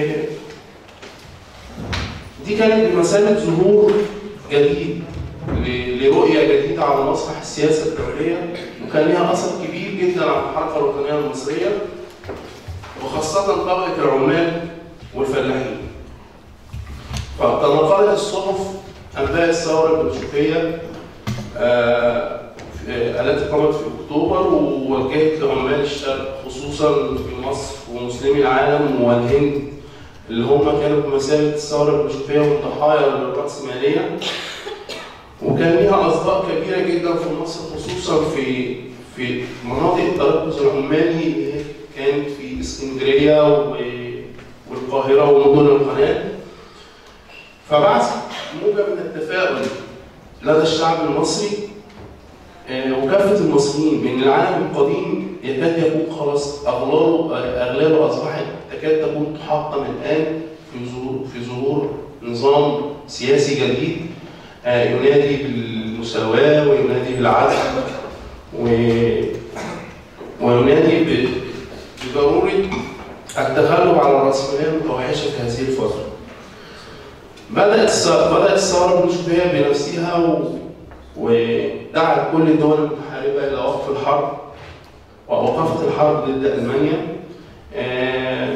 دي كانت بمثابة ظهور جديد ل- لرؤية جديدة على مسرح السياسة الدولية وكان لها أثر كبير جدا على الحركة الوطنية المصرية وخاصة طبقة العمال والفلاحين. فتناقلت الصحف أنباء الثورة البلشفية آه، في- التي قامت في أكتوبر ووجهت لعمال الشرق خصوصا في مصر ومسلمي العالم والهند اللي هم كانوا بمثابة الثورة البلشفية والضحايا للرأسمالية وكان ليها أصداء كبيرة جدا في مصر خصوصا في في مناطق التركز العمالي اللي هي كانت في اسكندرية و- والقاهرة ومدن القناة فبعث موجة من التفاؤل لدى الشعب المصري آه، وكافة المصريين بأن العالم القديم يكاد يكون خلاص أغلاله أغلاله أصبحت تكاد تكون تحطم الآن في ظهور في ظهور نظام سياسي جديد آه، ينادي بالمساواة وينادي بالعدل و- وينادي ب- بضرورة التغلب على الرأسمالية المتوحشة في هذه الفترة. بدأت الث- بدأت الثورة البلشفية بنفسها و... ودعت كل الدول المحاربة إلى وقف الحرب وأوقفت الحرب ضد ألمانيا آه،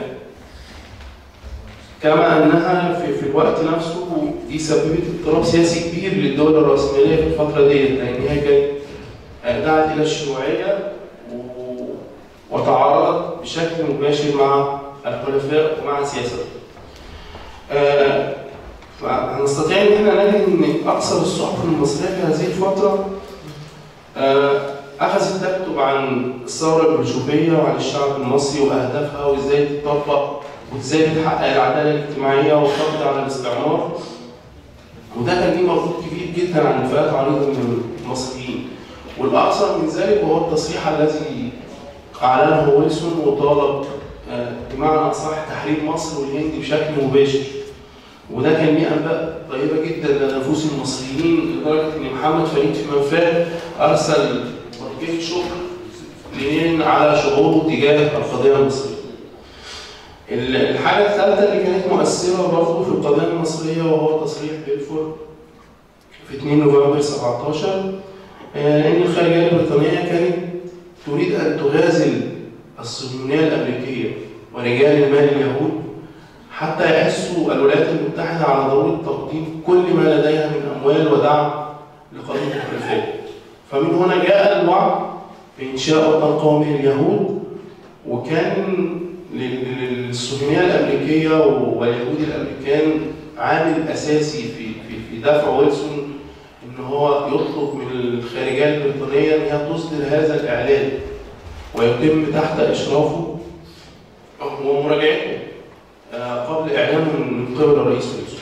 كما أنها في, في الوقت نفسه دي سببت اضطراب سياسي كبير للدول الرأسمالية في الفترة ديت لأن هي كانت آه، دعت إلى الشيوعية و... وتعارضت بشكل مباشر مع الحلفاء ومع سياستهم. آه، فهنستطيع ان احنا نجد ان اكثر الصحف المصريه في هذه الفتره آه، اخذت تكتب عن الثوره البلشفيه وعن الشعب المصري واهدافها وازاي تطبق وازاي بتحقق العداله الاجتماعيه والقبض على الاستعمار وده كان ليه مردود كبير جدا عند فئات عريضه من المصريين والاكثر من ذلك وهو التصريح الذي اعلنه ويلسون وطالب آه، بمعنى اصح تحرير مصر والهند بشكل مباشر وده كان ليه انباء طيبه جدا لنفوس المصريين لدرجه ان محمد فريد في منفاه ارسل برقيه شكر لنين على شعوره تجاه القضيه المصريه. ال- الحاجه الثالثه اللي كانت مؤثره برضه في القضيه المصريه وهو تصريح بيلفور في 2 نوفمبر 17 آه، ان الخارجيه البريطانيه كانت تريد ان تغازل الصهيونيه الامريكيه ورجال المال اليهود حتى يحسوا الولايات المتحدة على ضرورة تقديم كل ما لديها من أموال ودعم لقضية الخلفاء. فمن هنا جاء الوعد بإنشاء وطن قومي لليهود وكان لل- للصهيونية الأمريكية واليهود الأمريكان عامل أساسي في في في دفع ويلسون إن هو يطلب من الخارجية البريطانية إن هي تصدر هذا الإعلان ويتم تحت إشرافه ومراجعته آه، قبل اعلانه من قبل الرئيس ويلسون.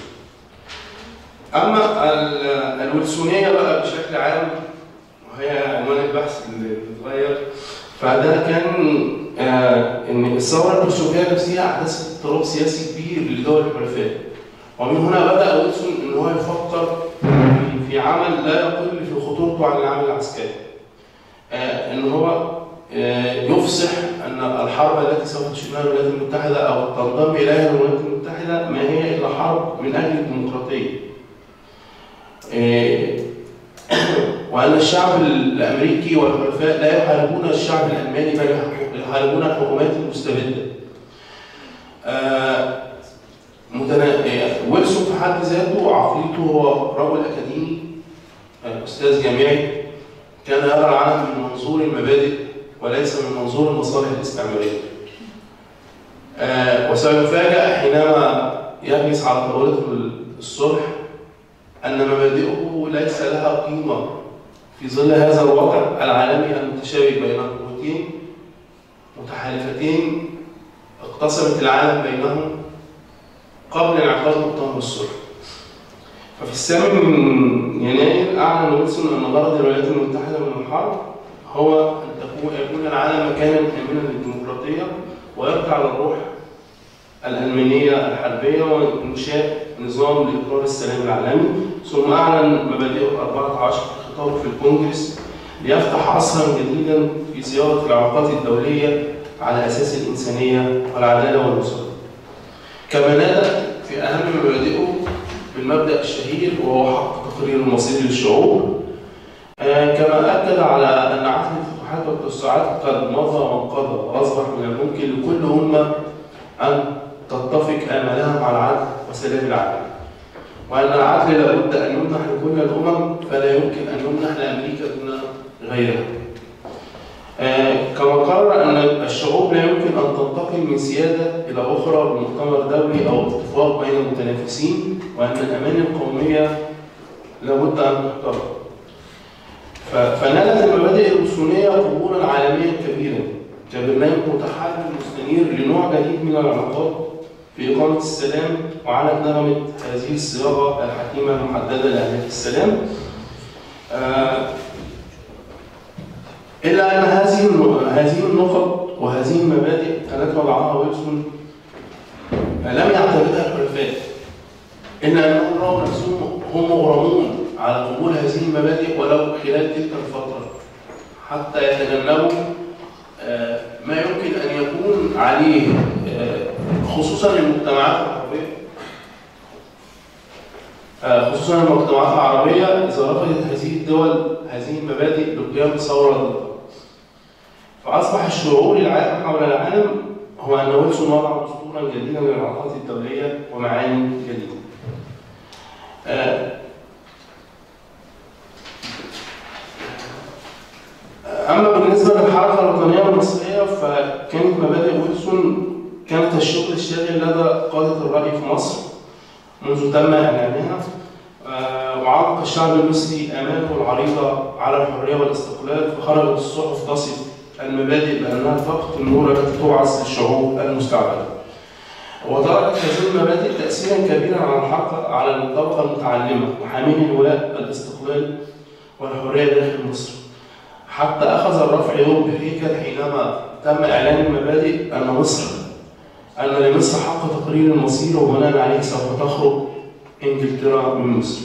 اما ال- الويلسونيه بقى بشكل عام وهي عنوان البحث اللي اتغير فده كان آه، ان الثوره البلشفيه نفسها احدثت اضطراب سياسي كبير لدول الحلفاء ومن هنا بدا ويلسون ان هو يفكر في- في عمل لا يقل في خطورته عن العمل العسكري. آه، ان هو آه، يفصح ان الحرب التي سوف تشنها الولايات المتحده او تنضم اليها الولايات المتحده ما هي الا حرب من اجل الديمقراطيه. آه، وأن الشعب الأمريكي والحلفاء لا يحاربون الشعب الألماني بل يحاربون الحكومات المستبدة. آه، متنا- آه، ويلسون في حد ذاته عقليته هو رجل أكاديمي آه، أستاذ جامعي كان يرى العالم من منظور المبادئ وليس من منظور المصالح الاستعمارية. آه، وسيفاجأ حينما يجلس على طاولة الصلح أن مبادئه ليس لها قيمة في ظل هذا الواقع العالمي المتشابك بين قوتين متحالفتين اقتسمت العالم بينهم قبل انعقاد مؤتمر الصلح. ففي الثامن من يناير أعلن ويلسون أن غرض الولايات المتحدة من الحرب هو أن تكون يكون العالم مكانا آمنا للديمقراطية ويرجع للروح الألمانية الحربية وإنشاء نظام لإقرار السلام العالمي ثم أعلن مبادئه 14 في خطابه في الكونجرس ليفتح عصرا جديدا في صياغة العلاقات الدولية على أساس الإنسانية والعدالة والمساواة. كما نادى في أهم مبادئه بالمبدأ الشهير وهو حق تقرير المصير للشعوب آه، كما أكد على أن عهد الفتوحات والتوسعات قد مضى وانقضى وأصبح من الممكن لكل أمة أن تتفق آمالها مع العدل وسلام العالم وأن العدل لابد أن يمنح لكل الأمم فلا يمكن أن يمنح لأمريكا دون غيرها آه، كما قرر أن الشعوب لا يمكن أن تنتقل من سيادة إلى أخرى بمؤتمر دولي أو اتفاق بين المتنافسين وأن الأماني القومية لابد أن تحترم ف- فنالت المبادئ الوصولية قبولا عالميا كبيرا كبرنامج متحرر مستنير لنوع جديد من العلاقات في إقامة السلام وعلى نغمة هذه الصياغة الحكيمة المحددة لأهداف السلام. آه، إلا أن هذه الن- هذه النقط وهذه المبادئ التي وضعها ويلسون لم يعتمدها الحلفاء إلا أنهم رأوا نفسهم هم مغرمون على قبول هذه المبادئ ولو خلال تلك الفترة حتى يتجنبوا آه، ما يمكن أن يكون عليه آه، خصوصا المجتمعات العربية آه، خصوصا المجتمعات العربية إذا رفضت هذه الدول هذه المبادئ بالقيام بثورة ضدها. فأصبح الشعور العام حول العالم هو أن ويلسون وضع دستورا جديدا للعلاقات الدولية ومعاني جديدة. آه، أما بالنسبة للحركة الوطنية المصرية فكانت مبادئ ويلسون كانت الشغل الشاغل لدى قادة الرأي في مصر منذ تم إعلانها آه، وعلق الشعب المصري آماله العريضة على الحرية والاستقلال فخرجت الصحف تصف المبادئ بأنها فقط النور التي تبعث للشعوب المستعبدة. وتركت هذه المبادئ تأثيرا كبيرا على الحركة على الطبقة المتعلمة وحاملي الولاء الاستقلال والحرية داخل مصر. حتى أخذ الرفع يوم بهيكل حينما تم إعلان المبادئ أن مصر أن لمصر حق تقرير المصير وبناء عليه سوف تخرج إنجلترا من مصر.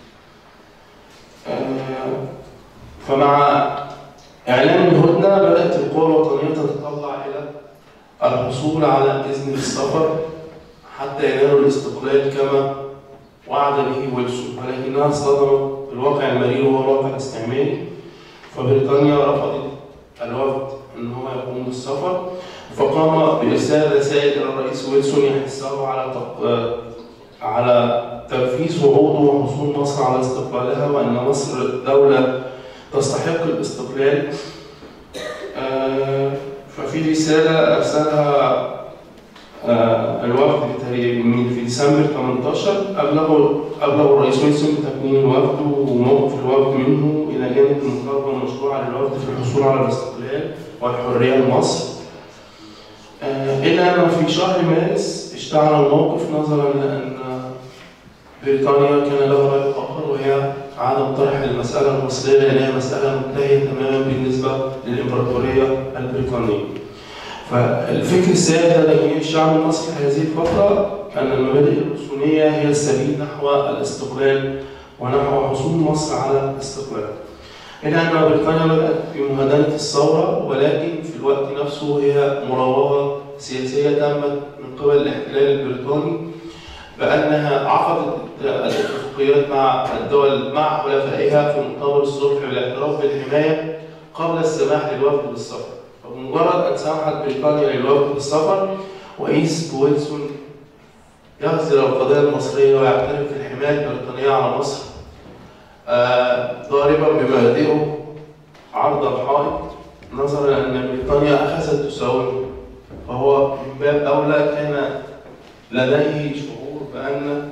آه، فمع إعلان الهدنة بدأت القوى الوطنية تتطلع إلى الحصول على إذن السفر حتى ينالوا الاستقلال كما وعد به ويلسون ولكنها اصطدمت بالواقع المرير وهو الواقع الاستعماري فبريطانيا رفضت الوفد ان هو يقوم بالسفر فقام بارسال رسائل الى الرئيس ويلسون يحثه على تق... على تنفيذ وعوده وحصول مصر على استقلالها وان مصر دوله تستحق الاستقلال آه، ففي رساله ارسلها آه، الوفد بتاريخ من- في ديسمبر 18 أبلغوا أبلغوا الرئيس ويلسون بتكوين الوفد وموقف الوفد منه إلى جانب المطالبة المشروعة للوفد في الحصول على الاستقلال والحرية لمصر. آه، إلا أن في شهر مارس اشتعل الموقف نظرا لأن بريطانيا كان لها رأي آخر وهي عدم طرح المسألة المصرية لأنها مسألة منتهية تماما بالنسبة للإمبراطورية البريطانية. فالفكر السائد لدى جميع الشعب المصري في هذه الفترة أن المبادئ الأصولية هي السبيل نحو الاستقلال ونحو حصول مصر على الاستقلال. إلى أن بريطانيا بدأت في مهادنة الثورة ولكن في الوقت نفسه هي مراوغة سياسية تمت من قبل الاحتلال البريطاني بأنها عقدت الاتفاقيات مع الدول مع حلفائها في مؤتمر الصلح بالاعتراف بالحماية قبل السماح للوفد بالسفر فبمجرد أن سمحت بريطانيا للوفد بالسفر وإيس بويلسون يغزل القضية المصرية ويعترف بالحماية البريطانية على مصر آه، ضاربا بمبادئه عرض الحائط نظرا أن بريطانيا أخذت تساومه فهو من باب أولى كان لديه شعور بأن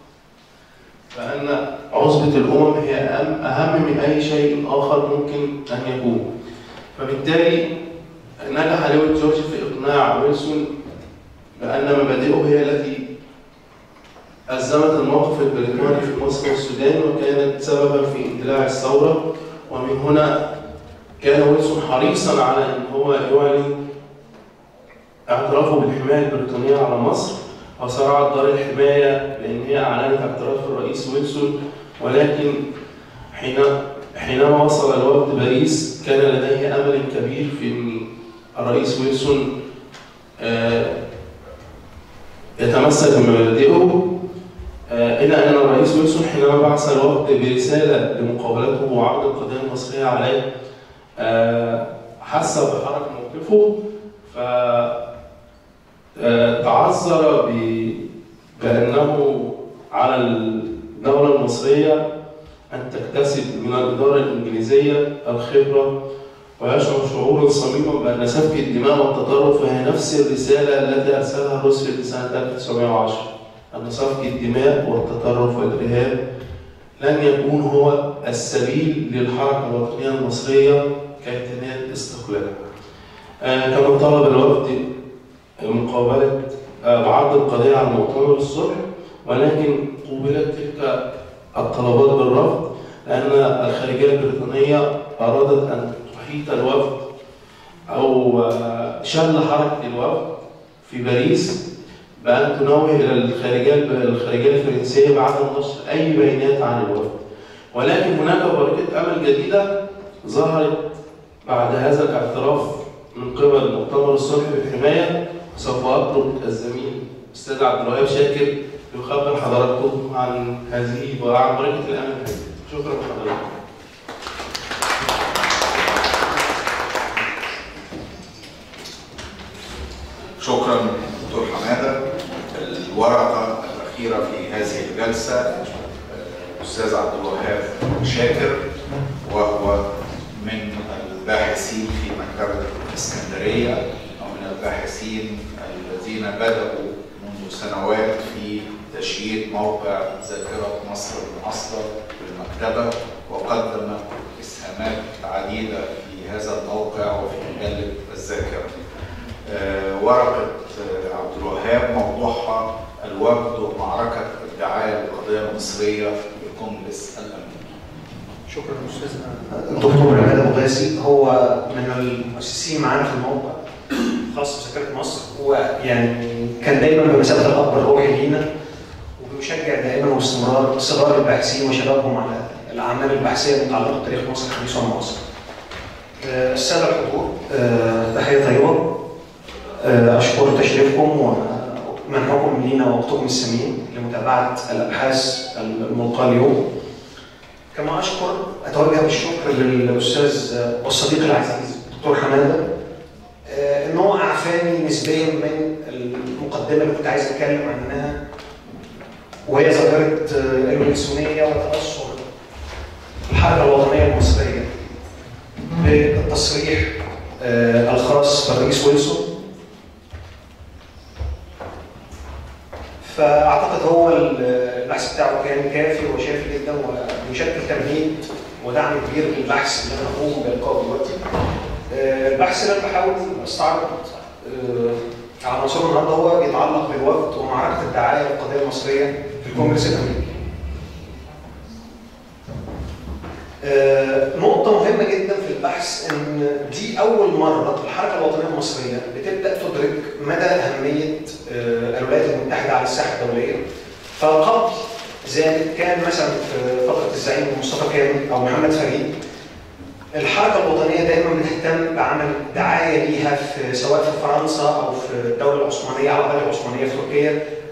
بأن عصبة الأمم هي أهم, أهم من أي شيء آخر ممكن أن يكون فبالتالي نجح لويد جورج في إقناع ويلسون بأن مبادئه هي التي أزمت الموقف البريطاني في مصر والسودان وكانت سببا في اندلاع الثورة ومن هنا كان ويلسون حريصا على أن هو يعلن اعترافه بالحماية البريطانية على مصر وصرعت دار الحماية لأن هي أعلنت اعتراف الرئيس ويلسون ولكن حين حينما وصل الوفد باريس كان لديه أمل كبير في أن الرئيس ويلسون آه، يتمسك بمبادئه آه، إلى أن الرئيس ويلسون حينما بعث الوفد برسالة لمقابلته وعرض القضية المصرية عليه آه، حس بحركة موقفه ف آه، تعذر ب- بأنه على الدولة المصرية أن تكتسب من الإدارة الإنجليزية الخبرة ويشعر شعورا صميما بأن سفك الدماء والتطرف هي نفس الرسالة التي أرسلها الروسفلت في سنة 1910 أن سفك الدماء والتطرف والإرهاب لن يكون هو السبيل للحركة الوطنية المصرية كي تنال استقلالها. آه، كما طلب الوفد مقابلة آه، عرض القضية على مؤتمر الصلح ولكن قوبلت تلك الطلبات بالرفض لأن الخارجية البريطانية أرادت أن تحيط الوفد أو آه، شل حركة الوفد في باريس بأن تنوه إلى الخارجية الخارجية الفرنسية بعدم نشر أي بيانات عن الوفد ولكن هناك بركة أمل جديدة ظهرت بعد هذا الاعتراف من قبل مؤتمر الصلح بالحماية سوف أطلب الزميل أستاذ عبد الوهاب شاكر يخبر حضراتكم عن هذه وعن بركة الأمل هذه شكرا لحضراتكم شكرا دكتور حماده الورقه الاخيره في هذه الجلسه آه، الاستاذ عبد الوهاب شاكر وهو من الباحثين في مكتبه الاسكندريه او من الباحثين الذين بداوا منذ سنوات في تشييد موقع ذاكره مصر المعاصره بالمكتبه وقدم اسهامات عديده في هذا الموقع وفي مجله الذاكره. آه، ورقة آه، عبد الوهاب موضوعها الوفد ومعركة الدعاية للقضية المصرية في كونجرس الأمريكي. شكرا استاذ الدكتور عماد ابو غازي هو من المؤسسين معانا في الموقع خاص بذاكره مصر ويعني كان دايما بمثابه الاب الروحي لينا وبيشجع دائما واستمرار صغار الباحثين وشبابهم على الاعمال البحثيه المتعلقه بتاريخ مصر الحديث والمعاصر. آه، الساده الحضور آه، تحيه طيبه آه، اشكر تشريفكم ومنحكم لينا وقتكم الثمين لمتابعه الابحاث الملقاه اليوم. كما اشكر اتوجه بالشكر للاستاذ والصديق العزيز الدكتور حماده آه، ان هو اعفاني نسبيا من المقدمه اللي كنت عايز اتكلم عنها وهي ظاهره آه، الماسونيه وتاثر الحركه الوطنيه المصريه بالتصريح آه، الخاص بالرئيس ويلسون فاعتقد هو البحث بتاعه كان كافي وشافي جدا وبيشكل تمهيد ودعم كبير للبحث اللي انا هقوم بالقائه دلوقتي. آه، البحث اللي انا بحاول استعرض آه، على عناصره النهارده هو بيتعلق بالوفد ومعركه الدعايه للقضيه المصريه في الكونجرس الامريكي. آه، نقطة مهمة جدا في البحث إن دي أول مرة الحركة الوطنية المصرية بتبدأ تدرك مدى أهمية آه، الولايات المتحدة على الساحة الدولية. فقبل ذلك كان مثلا في فترة الزعيم مصطفى كامل أو محمد فريد الحركة الوطنية دايما بتهتم بعمل دعاية ليها في سواء في فرنسا أو في الدولة العثمانية أو الدولة العثمانية في تركيا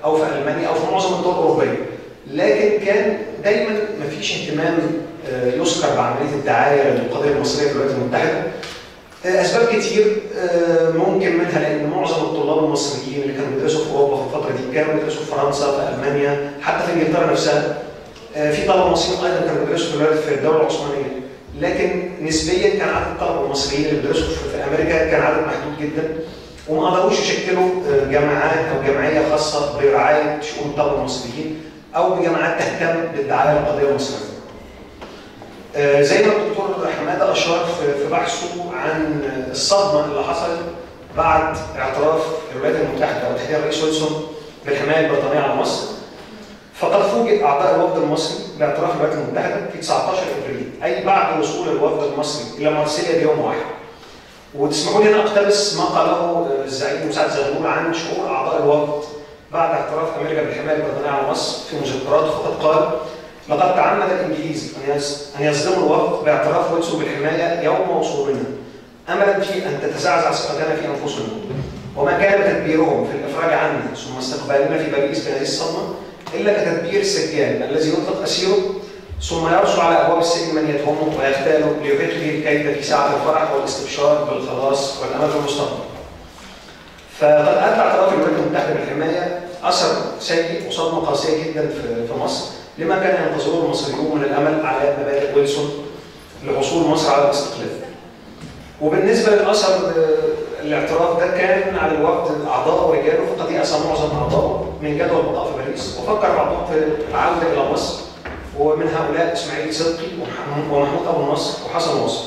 او في المانيا او في معظم الدول الاوروبيه لكن كان دايما ما فيش اهتمام آه، يذكر بعمليه الدعايه للقضيه المصريه في الولايات المتحده آه، اسباب كتير آه، ممكن منها لان معظم الطلاب المصريين اللي كانوا بيدرسوا في اوروبا في الفتره دي كانوا بيدرسوا في فرنسا في المانيا حتى في انجلترا نفسها آه، في طلبه مصريين ايضا كانوا بيدرسوا في الولايات في الدوله العثمانيه لكن نسبيا كان عدد الطلبه المصريين اللي بيدرسوا في في امريكا كان عدد محدود جدا وما قدروش يشكلوا آه، جامعات او جمعيه خاصه برعايه شؤون الطلبه المصريين او بجامعات تهتم بالدعايه للقضيه المصريه. آه، زي ما الدكتور حماده اشار في في بحثه عن الصدمه اللي حصلت بعد اعتراف الولايات المتحده وتحديدا الرئيس ويلسون بالحمايه البريطانيه على مصر فقد فوجئ اعضاء الوفد المصري باعتراف الولايات المتحده في 19 ابريل اي بعد وصول الوفد المصري الى مارسيليا بيوم واحد. وتسمحوا لي ان اقتبس ما قاله الزعيم مساعد زغلول عن شعور اعضاء الوفد بعد اعتراف امريكا بالحمايه البريطانيه على مصر في مذكراته فقد قال لقد تعمد الانجليز ان يز- ان يصدموا الوفد باعتراف ويلسون بالحمايه يوم وصولنا املا في ان تتزعزع ثقتنا في انفسنا وما كان تدبيرهم في الافراج عنا ثم استقبالنا في باريس بهذه الصدمه الا كتدبير السجان الذي يطلق اسيره ثم يرسل على ابواب السجن من يتهمه ويغتاله ليبيت به الكيد في ساعه الفرح والاستبشار بالخلاص والامل في المستقبل. فقد اتى اعتراف الولايات المتحده بالحمايه اثر سيء وصدمه قاسيه جدا في في مصر لما كان ينتظره المصريون من الامل على مبادئ ويلسون لحصول مصر على الاستقلال. وبالنسبه للاثر آه، الاعتراف ده كان على الوفد اعضاء ورجاله فقد يأس معظم اعضائه من جدوى البقاء في باريس وفكر بعضهم في العوده الى مصر ومن هؤلاء اسماعيل صدقي ومح- ومحمود ابو النصر وحسن واصل.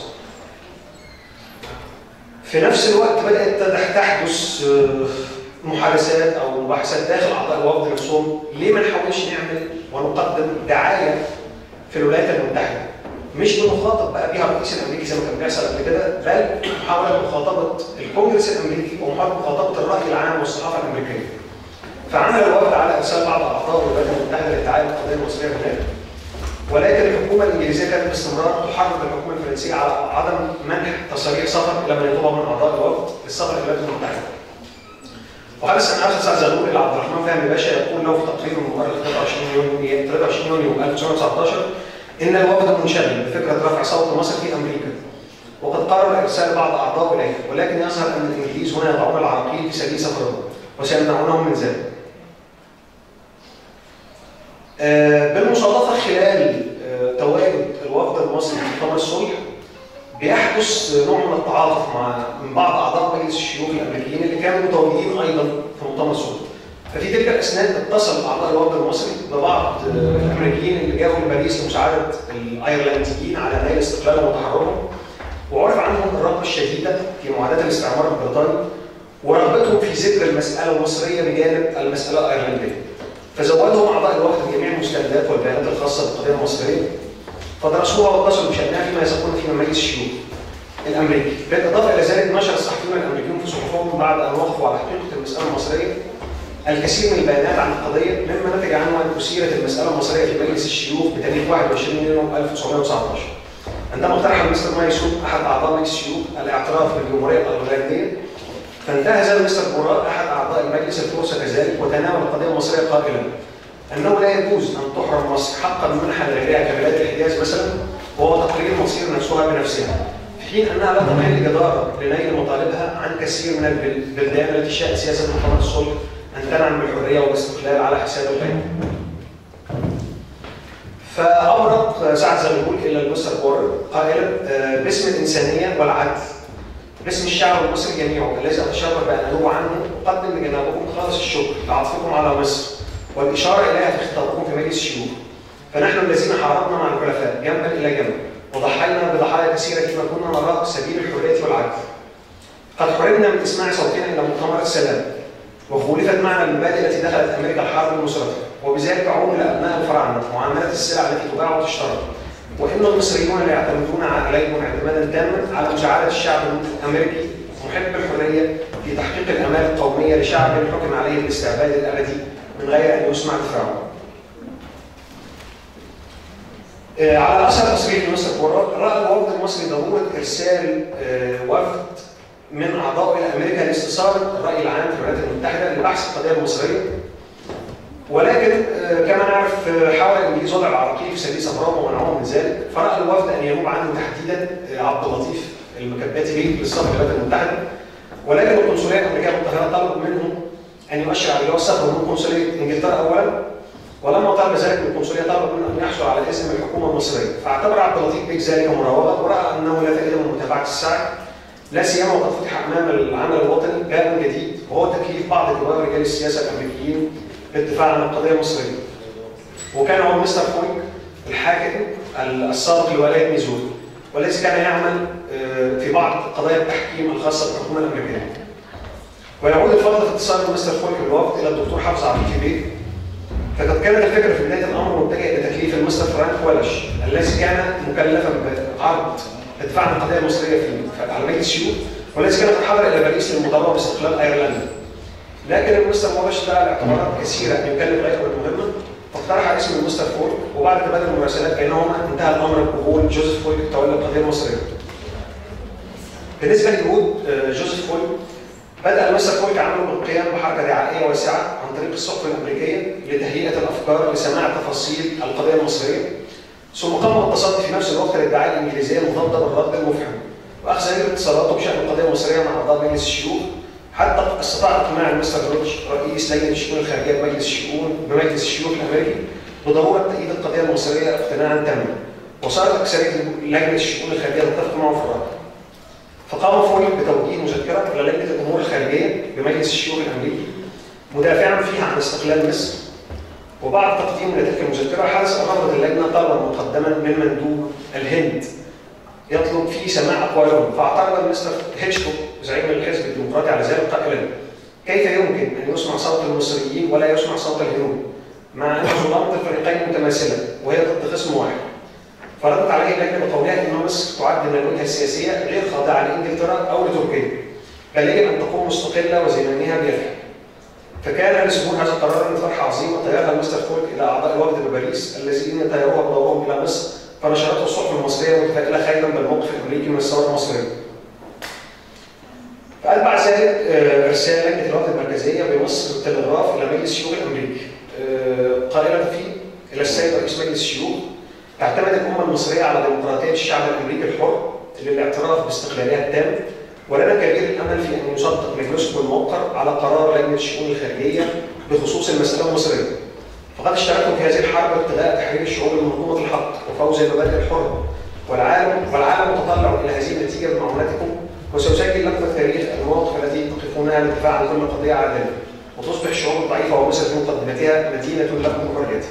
في نفس الوقت بدات تح- تحدث آه، محادثات او مباحثات داخل اعضاء الوفد نفسهم ليه ما نحاولش نعمل ونقدم دعايه في الولايات المتحده مش بنخاطب بقى بيها الرئيس الامريكي زي ما كان بيحصل قبل كده بل محاوله مخاطبه الكونجرس الامريكي ومحاوله مخاطبه الراي العام والصحافه الامريكيه. فعمل الوفد على ارسال بعض اعضاء الولايات المتحده للدعايه للقضيه المصريه هناك. ولكن الحكومه الانجليزيه كانت باستمرار تحرض الحكومه الفرنسيه على عدم منح تصاريح سفر الى من يطلبها من اعضاء الوفد للسفر الى الولايات المتحده. وحدث ان ارسل سعد زغلول الى عبد الرحمن فهمي باشا يقول له في تقرير من مؤرخ 23 يونيو 23 يونيو 1919 ان الوفد منشغل بفكره رفع صوت مصر في امريكا وقد قرر ارسال بعض اعضاء اليه ولكن يظهر ان الانجليز هنا يضعون العراقيل في سبيل سفرهم وسيمنعونهم من ذلك. آه، بالمصادفه خلال آه، تواجد الوفد المصري في مؤتمر الصلح بيحدث نوع من التعاطف مع من بعض اعضاء مجلس الشيوخ الامريكيين اللي كانوا متواجدين ايضا في مؤتمر الصلح. ففي تلك الاثناء اتصل اعضاء الوفد المصري ببعض آه، الامريكيين اللي جاوا لباريس لمساعده الايرلنديين على نيل استقلالهم وتحررهم وعرف عنهم الرغبه الشديده في معاداه الاستعمار البريطاني ورغبتهم في ذكر المساله المصريه بجانب المساله الايرلنديه. فزودهم اعضاء الوفد بجميع المستندات والبيانات الخاصه بالقضيه المصريه فدرسوها واتصلوا بشانها فيما يسبقون فيه من مجلس الشيوخ الامريكي. بالاضافه الى ذلك نشر الصحفيون الامريكيون في صحفهم بعد ان وقفوا على حقيقه المساله المصريه الكثير من البيانات عن القضيه مما نتج عنه ان اثيرت المساله المصريه في مجلس الشيوخ بتاريخ 21 يونيو 1919 عندما اقترح مستر مايسون احد اعضاء مجلس الشيوخ الاعتراف بالجمهوريه الايرلنديه فانتهز مستر بوراء احد اعضاء المجلس الفرصه كذلك وتناول القضيه المصريه قائلا انه لا يجوز ان تحرم مصر حقا منحا لغيرها كبلاد الحجاز مثلا وهو تقرير مصير نفسها بنفسها في حين انها لا تميل جدارا لنيل مطالبها عن كثير من البلدان التي شاء سياسه مؤتمر الصلح ان تنعم بالحريه والاستقلال على حساب الغير. فامرق سعد زغلول الى المستر بور قائلا آه، باسم الانسانيه والعدل باسم الشعب المصري جميعه الذي اتشرف بان انوب عنه اقدم لجنابكم خالص الشكر لعطفكم على مصر والاشاره اليها في خطابكم في مجلس الشيوخ فنحن الذين حاربنا مع الحلفاء جنبا الى جنب وضحينا بضحايا كثيره فيما كنا نراه سبيل الحريه والعدل قد حرمنا من اسماع صوتنا الى مؤتمر السلام وخولفت معنا المبادئ التي دخلت امريكا الحرب المصريه وبذلك عمل ابناء الفراعنه معامله السلع التي تباع وتشترى وان المصريون لا يعتمدون عليكم اعتمادا تاما على مساعده الشعب الامريكي محب الحريه في تحقيق الامال القوميه لشعب حكم عليه الاستعباد الابدي من غير ان يسمع دفاعه. آه، على اثر تصريح مصر كورات راى الوفد المصري ضروره ارسال آه، وفد من اعضاء الى امريكا لاستثاره الراي العام في الولايات المتحده لبحث القضيه المصريه ولكن آه، كما نعرف آه، حاول الانجليز وضع العراقيل في سبيل سفرهم ومنعهم من ذلك فراى الوفد ان ينوب عنه تحديدا آه، عبد اللطيف المكباتي بيه للسفر الولايات المتحده ولكن القنصليه الامريكيه بالقاهره طلبت منه ان يؤشر على جواز السفر من قنصليه انجلترا اولا ولما طلب ذلك من القنصليه طلب منه ان يحصل على اذن من الحكومه المصريه فاعتبر عبد اللطيف بيك ذلك مراوغه وراى انه لا فائده من متابعه السعي لا سيما وقد فتح امام العمل الوطني باب جديد وهو تكليف بعض كبار رجال السياسه الامريكيين بالدفاع عن القضيه المصريه. وكان هو مستر فويك الحاكم السابق لولايه ميزوري والذي كان يعمل آه، في بعض قضايا التحكيم الخاصه بالحكومه الامريكيه. ويعود الفضل في اتصال مستر فويك بالوفد الى الدكتور حافظ عبد الكبير فقد كانت الفكره في بدايه الامر متجهه الى تكليف المستر فرانك ولش الذي كان مكلفا بعرض الدفاع عن القضيه المصريه في على مجلس الشيوخ والذي كان قد حضر الى باريس للمضاربه باستقلال ايرلندا. لكن المستر ولش دعا لاعتبارات كثيره ان يكلف غيره المهمه فاقترح اسم المستر فورك وبعد تبادل المراسلات بينهما انتهى الامر بقبول جوزيف فورك تولى القضيه المصريه. بالنسبه لجهود آه، جوزيف فورك بدأ المستر فورك عمله بالقيام بحركة دعائية واسعة عن طريق الصحف الأمريكية لتهيئة الأفكار لسماع تفاصيل القضية المصرية ثم قام بالتصدي في نفس الوقت للدعاية الإنجليزية المضادة بالرد المفحم وأخذ يجري اتصالاته بشأن القضية المصرية مع أعضاء مجلس الشيوخ حتى استطاع اقناع المستر روتش رئيس لجنة الشؤون الخارجية بمجلس الشؤون بمجلس الشيوخ الأمريكي بضرورة تأييد القضية المصرية اقتناعا تاما وصارت أكثرية لجنة الشؤون الخارجية تتفق معه في الرأي فقام فوريك بتوجيه مذكرة إلى لجنة الأمور الخارجية بمجلس الشيوخ الأمريكي مدافعا فيها عن استقلال مصر وبعد تقديم لتلك المذكرة حدث أن اللجنة طلبا مقدما من مندوب الهند يطلب فيه سماع أقوالهم فاعترض المستر هيتشكوك زعيم الحزب الديمقراطي على ذلك قائلا كيف يمكن أن يسمع صوت المصريين ولا يسمع صوت الهنود مع أن ظلامة الفريقين متماثلة وهي ضد خصم واحد فردت عليه اللجنه بقولها ان مصر تعد من الوجهه السياسيه غير خاضعه لانجلترا او لتركيا بل يجب ان تكون مستقله وزمامها بيدها فكان لسهول هذا القرار من فرحه عظيمه طيرها المستر فولك الى اعضاء الوفد بباريس الذين طيروها بدورهم الى مصر فنشرته الصحف المصريه متفائله خيرا بالموقف الامريكي من الثوره المصريه. فأتبع ذلك آه، ارسال لجنه الوفد المركزيه بمصر بالتلغراف الى مجلس الشيوخ الامريكي آه، قائله فيه الى السيد رئيس مجلس الشيوخ تعتمد الأمة المصرية على ديمقراطية الشعب الأمريكي الحر للاعتراف باستقلالها التام ولنا كبير الأمل في أن يصدق مجلسكم الموقر على قرار لجنة الشؤون الخارجية بخصوص المسألة المصرية فقد اشتركتم في هذه الحرب ابتغاء تحرير الشعوب من منظومة الحق وفوز المبادئ الحرة والعالم والعالم متطلع إلى هذه النتيجة بمعونتكم وسيسجل لكم التاريخ المواقف التي تقفونها للدفاع عن كل قضية عادلة وتصبح الشعوب الضعيفة ومصر في مقدمتها مدينة لكم بحريتها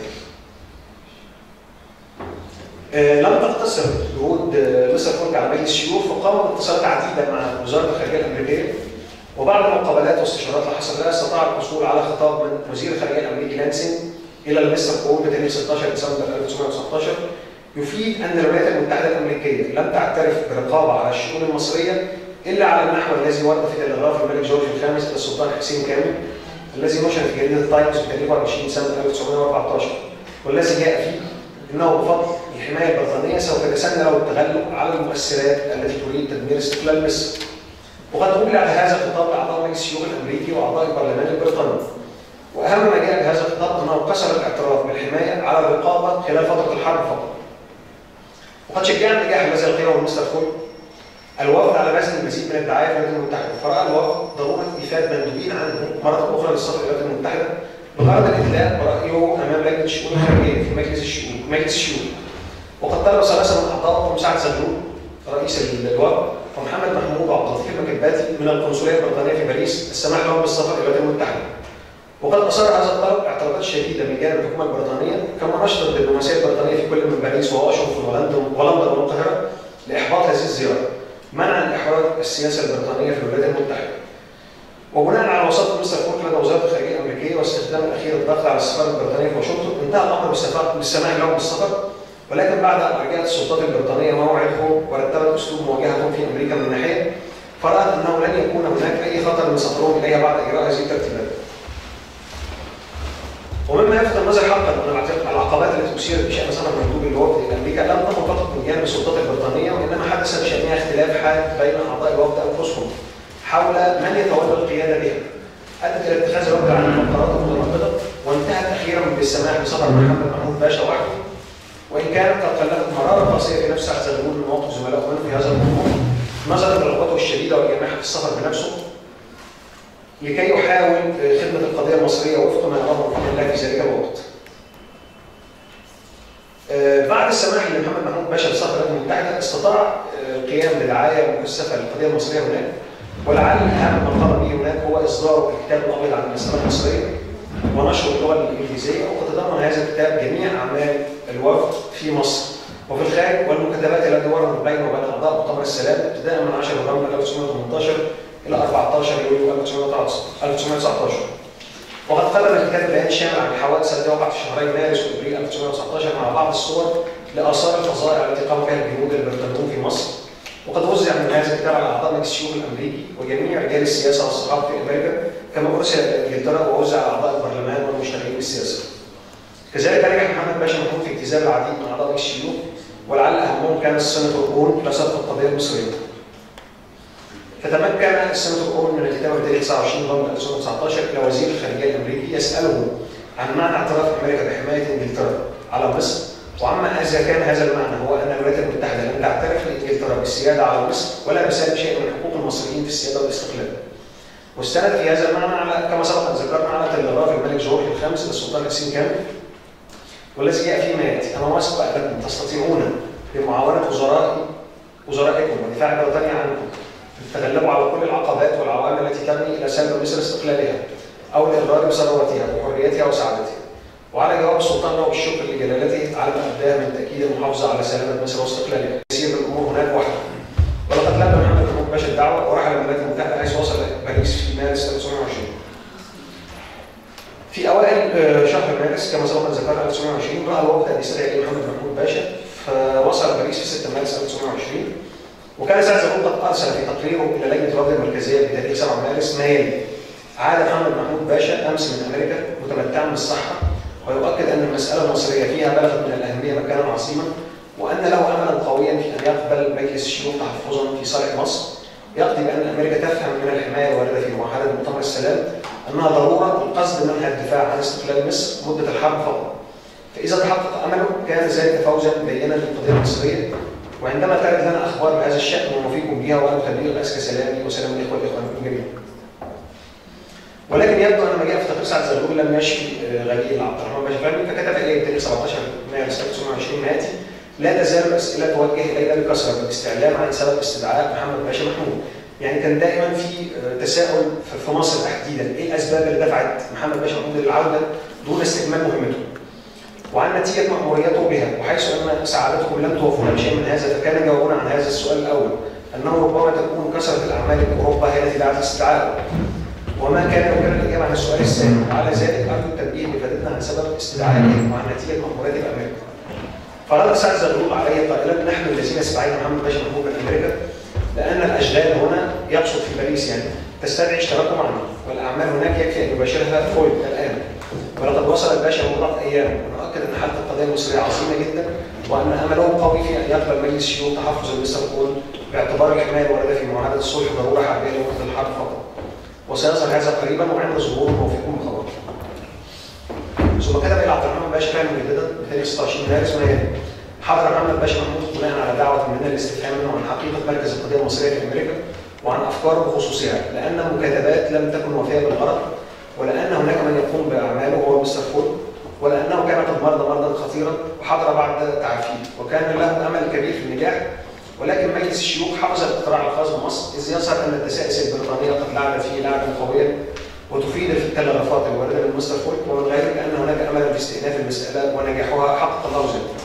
آه، لم تقتصر جهود آه، مصر فرج على مجلس الشيوخ فقام باتصالات عديده مع وزاره الخارجيه الامريكيه وبعد مقابلات واستشارات اللي حصل لها استطاع الحصول على خطاب من وزير الخارجيه الامريكي لانسن الى المستر كول بتاريخ 16 ديسمبر 1919 يفيد ان الولايات المتحده الامريكيه لم تعترف برقابه على الشؤون المصريه الا على النحو الذي ورد في تلغراف الملك جورج الخامس الى السلطان حسين كامل الذي نشر في جريده التايمز بتاريخ 24 ديسمبر 1914 والذي جاء فيه انه بفضل الحمايه البريطانيه سوف يتسنى له التغلب على المؤثرات التي تريد تدمير استقلال مصر. وقد أبلع هذا الخطاب لاعضاء مجلس الشيوخ الامريكي واعضاء البرلمان البريطاني. واهم ما جاء بهذا الخطاب انه كسر الاعتراف بالحمايه على الرقابه خلال فتره الحرب فقط. وقد شجعنا النجاح الذي القيه المستر فول الوفد على بذل المزيد من الدعايه في الولايات المتحده فراى الوفد ضروره ايفاد مندوبين عنه مره اخرى للسفر الى الولايات المتحده بغرض الادلاء برايه امام لجنه الشؤون الخارجيه في مجلس الشؤون مجلس الشؤون وقد طلب ثلاثه من اعضائهم مساعد زغلول رئيس الوفد ومحمد محمود وعبد اللطيف المكباتي من القنصليه البريطانيه في باريس السماح لهم بالسفر الى الولايات المتحده. وقد اثار هذا الطلب اعتراضات شديده من جانب الحكومه البريطانيه كما نشرت الدبلوماسيه البريطانيه في كل من باريس وواشنطن ولندن ولندن والقاهره لاحباط هذه الزياره منعا لاحراج السياسه البريطانيه في الولايات المتحده. وبناء على وساطه مستر فورك لدى وزاره الخارجيه الامريكيه واستخدام الاخير الضغط على السفاره البريطانيه في واشنطن انتهى الامر بالسماح لهم بالسفر ولكن بعد ان رجعت السلطات البريطانيه موعدهم ورتبت اسلوب مواجهتهم في امريكا من ناحيه فرات انه لن يكون هناك اي خطر من سفرهم اليها بعد اجراء هذه الترتيبات. ومما يلفت النظر حقا ان العقبات التي اثيرت بشان سفر مندوب الوفد الى امريكا لم تكن فقط من جانب السلطات البريطانيه وانما حدث بشانها اختلاف حاد بين اعضاء الوفد انفسهم حول من يتولى القياده بها. ادت الى اتخاذ الوفد عن القرارات المتناقضه وانتهت اخيرا بالسماح بسفر محمد محمود باشا وحده وان كانت قد خلفت مراره قاسيه في نفس سعد زغلول من مواقف زملائه منه في هذا الموضوع نظرا لرغبته الشديده والجماحه في السفر بنفسه لكي يحاول خدمه القضيه المصريه وفق ما يراه من الله في ذلك الوقت. آه، بعد السماح لمحمد محمود باشا بسفر الامم المتحده استطاع آه، القيام بدعايه مكثفه للقضيه المصريه هناك ولعل اهم ما قام به هناك هو اصدار الكتاب الابيض عن المساله المصريه ونشر اللغه الانجليزيه وتتضمن هذا الكتاب جميع اعمال الوفد في مصر وفي الخارج والمكتبات التي وردت بين وبين اعضاء مؤتمر السلام ابتداء من 10 نوفمبر 1918 الى 14 يوليو 1919 وقد قدم الكتاب بيان شامل عن الحوادث التي وقعت في شهري مارس وابريل 1919 مع بعض الصور لاثار الفظائع التي قام بها الجنود البريطانيون في مصر وقد وزع من هذا الكتاب على اعضاء مجلس الشيوخ الامريكي وجميع رجال السياسه والصحافه في امريكا كما ارسل الى انجلترا ووزع على اعضاء البرلمان والمشتغلين بالسياسه. كذلك نجح محمد باشا محمود في اجتذاب العديد من اعضاء مجلس الشيوخ ولعل اهمهم كان السناتور اون لصرف القضيه المصريه. فتمكن السناتور اون من الكتابه في تاريخ 29 نوفمبر 1919 الى وزير الخارجيه الامريكي يساله عن معنى اعتراف امريكا بحمايه انجلترا على مصر وعما اذا كان هذا المعنى هو ان الولايات المتحده لم تعترف لانجلترا بالسياده على مصر ولا بسبب شيء من حقوق المصريين في السياده والاستقلال. واستند في هذا المعنى على كما سبق ان ذكرنا على تلغراف الملك جورج الخامس للسلطان حسين كامل والذي جاء فيما ياتي انا واثق انكم تستطيعون بمعاونه وزراء وزرائكم ودفاع بريطانيا عنكم التغلب على كل العقبات والعوامل التي تبني الى سلب مصر استقلالها او الاضرار بثروتها وحريتها وسعادتها. وعلى جواب السلطان له بالشكر لجلالته على ما اداه من تاكيد المحافظه على سلامه مصر واستقلالها. يسير الامور هناك وحده. ولقد لبى محمد محمود باشا الدعوه ورحل الولايات المتحده حيث وصل باريس في مارس 1920. في اوائل آه، شهر مارس كما سبق ان ذكرنا 1920 راى الوفد ان يستدعي اليه محمد محمود باشا فوصل باريس في 6 مارس 1920 وكان سعد زغلول قد ارسل في تقريره الى لجنه الوفد المركزيه بتاريخ 7 مارس ما يلي عاد محمد محمود باشا امس من امريكا متمتعا بالصحه ويؤكد ان المساله المصريه فيها بلغت من الاهميه مكانا عظيما وان له املا قويا في ان يقبل مجلس الشيوخ تحفظا في صالح مصر يقضي بان امريكا تفهم من الحمايه الوارده في معاهده مؤتمر السلام انها ضروره القصد منها الدفاع عن استقلال مصر مده الحرب فقط. فاذا تحقق امله كان ذلك فوزا بينا للقضيه المصريه وعندما ترد لنا اخبار بهذا الشان ونوفيكم بها وانا تبليغ اسكى سلامي وسلام الاخوه الاخوه جميعا. ولكن يبدو ان ما جاء في تقرير سعد زغلول لم يشفي آه، غليل عبد الرحمن باشا فهمي فكتب اليه بتاريخ 17 مارس 1920 ما ياتي لا تزال الاسئله توجه الينا بكثره بالاستعلام عن سبب استدعاء محمد باشا محمود. يعني كان دائما في آه، تساؤل في- في مصر تحديدا ايه الاسباب اللي دفعت محمد باشا محمود للعوده دون استكمال مهمته. وعن نتيجه ماموريته بها وحيث ان سعادتكم لم توفونا بشيء من هذا فكان جوابنا عن هذا السؤال الاول انه ربما تكون كثره الاعمال في اوروبا هي التي دعت الاستدعاء وما كان يمكن الاجابه عن السؤال الثاني وعلى ذلك ارجو التنبيه بفائدتنا عن سبب استدعائهم وعن نتيجه ماموريته بامريكا. فرد سعد زغلول علي قائلا نحن الذين استدعينا محمد باشا محمود من امريكا لان الاشغال هنا يقصد في باريس يعني تستدعي اشتراكه معنا والاعمال هناك يكفي ان يباشرها فويد الان ولقد وصل الباشا بضعه ايام ونؤكد ان حاله القضيه المصريه عظيمه جدا وان امله قوي في ان يقبل مجلس الشيوخ تحفظ المستقبل باعتبار الحمايه الوارده في معاهده الصلح ضروره حربيه لمده الحرب فقط. وسيظهر هذا قريبا وعند ظهور موافقون بخبر. ثم كتب الى عبد الرحمن باشا فعلا مجددا بتاريخ 26 مارس ما يلي حضر محمد باشا محمود بناء على دعوه منا للاستفهام منه عن حقيقه مركز القضيه المصريه في امريكا وعن افكاره بخصوصها لان المكاتبات لم تكن وافيه بالغرض ولان هناك من يقوم باعماله هو مستر فول ولانه كان قد مرض مرضا خطيرا وحضر بعد تعافيه وكان له امل كبير في النجاح ولكن مجلس الشيوخ حفظ الاقتراع الخاص بمصر اذ يظهر ان الدسائس البريطانيه قد لعبت فيه لعبا قويا وتفيد في التلغرافات الوارده من مستر فول ومن غيره بان هناك املا في استئناف المساله ونجاحها حقق الله ذلك.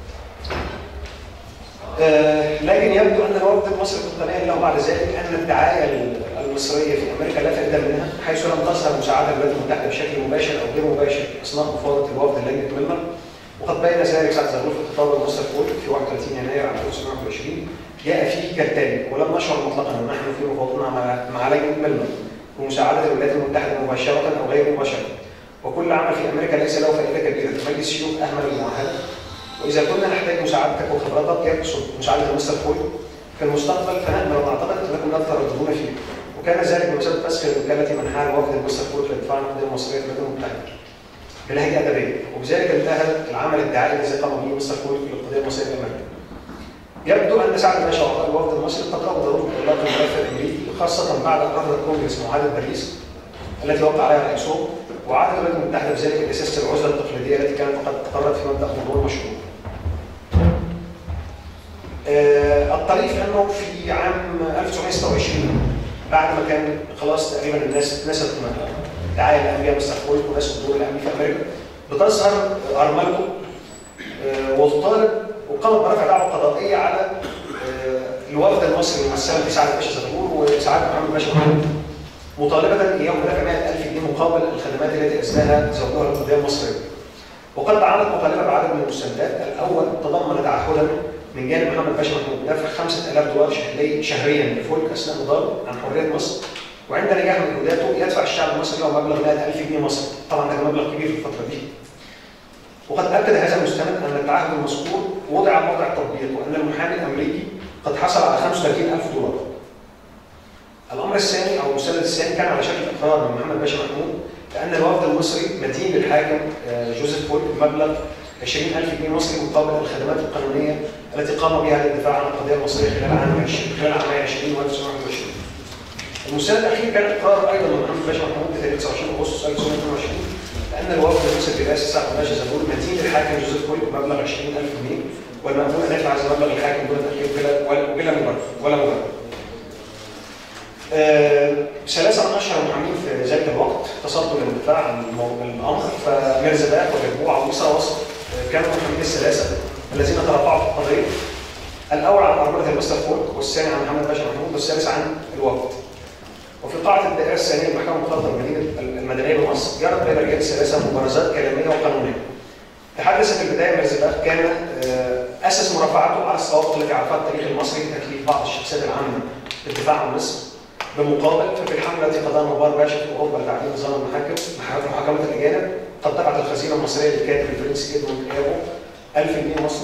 آه، لكن يبدو ان الوفد المصري البريطاني له بعد ذلك ان الدعايه المصريه في امريكا لا فائده منها حيث لم تظهر مساعده الولايات المتحده بشكل مباشر او غير مباشر اثناء مفاوضه الوفد لجنه ميلمر وقد بين ذلك سعد زغلول في خطابه المصري فول في 31 يناير 1921 جاء فيه كالتالي ولم نشعر مطلقا ونحن في مفاوضتنا مع مع لجنه ميلمر بمساعده الولايات المتحده مباشره او غير مباشره وكل عمل في امريكا ليس له فائده كبيره مجلس الشيوخ اهمل المعاهده واذا كنا نحتاج مساعدتك وخبرتك يقصد مساعده مستر فول في المستقبل فنامل ونعتقد انكم لا ترددون فيه وكان ذلك بسبب فسخ الوكاله منحها الوفد المستر فول للدفاع عن القضيه المصريه في الولايات المتحده. بلهجه ادبيه وبذلك انتهى العمل الدعائي الذي قام به مستر فولك للقضيه المصريه الامريكيه. يبدو ان سعد باشا واعضاء الوفد المصري قد رفضوا ضروره اطلاق الملف الامريكي خاصه بعد ان رفضت كونجرس معاهده باريس التي وقع عليها رئيسهم وعادت الولايات المتحده بذلك لاساس العزله التقليديه التي كانت قد تقررت في مبدا حضور مشروع. آه، الطريف انه في عام 1926 بعد ما كان خلاص تقريبا الناس نست دعايه الانبياء مستر فولك وناس الدور الامني في امريكا بتظهر ارملته آه، وتطالب وقامت برفع دعوه قضائيه على آه، الوفد المصري الممثله في سعد باشا زغلول وسعاد محمد باشا محمود مطالبه اياهم بدفع 100000 جنيه مقابل الخدمات التي اسداها زوجها للقضيه المصريه. وقد تعاملت مطالبه بعدد من المستندات، الاول تضمن تعهدا من جانب محمد باشا محمود بدفع 5000 دولار شهري شهريا لفولك اثناء نضاله عن حريه مصر وعند نجاح مجهوداته يدفع الشعب المصري له مبلغ 100000 جنيه مصري، طبعا ده كان مبلغ كبير في الفتره دي. وقد اكد هذا المستند ان التعهد المذكور وضع موضع التطبيق وان المحامي الامريكي قد حصل على 35000 دولار. الامر الثاني او المستند الثاني كان على شكل اقرار من محمد باشا محمود لان الوفد المصري مدين للحاكم آه، جوزيف فولك بمبلغ 20000 جنيه مصري مقابل الخدمات القانونيه التي قام بها للدفاع عن القضيه المصريه خلال عام 20 خلال عام 20 و 1921. المستند الاخير كان اقرار ايضا من محمد باشا محمود بتاريخ 29 اغسطس 1922 لان الوفد المصري برئاسه سعد باشا زغلول مدين للحاكم جوزيف فولك بمبلغ 20000 جنيه والمأمون ان يدفع هذا المبلغ الحاكم دون تاخير بلا ولا- بلا مبرر ولا مبرر. آه، ثلاثة من أشهر المحامين في ذلك الوقت تصدوا للدفاع عن المو- الأمر فميرزا باك وجربوع وإسرى وسط آه، كانوا المحامين الثلاثة الذين ترفعوا في القضية الأول عن أرملة المستر فورد والثاني عن محمد باشا محمود والثالث عن الوفد وفي قاعة الدائرة الثانية للمحكمة المختصة المدينة المدنية بمصر جرت بين الرجال الثلاثة مبارزات كلامية وقانونية. تحدث في البداية ميرزا باك كان آه، أسس مرافعته على السوابق التي عرفها التاريخ المصري بتكليف بعض الشخصيات العامة بالدفاع عن مصر بالمقابل ففي الحملة التي قضاها نوبار باشا في أوروبا لتعديل نظام المحاكم محاكمة الأجانب قد دفعت الخزينة المصرية للكاتب الفرنسي إدموند إيابو 1000 جنيه مصري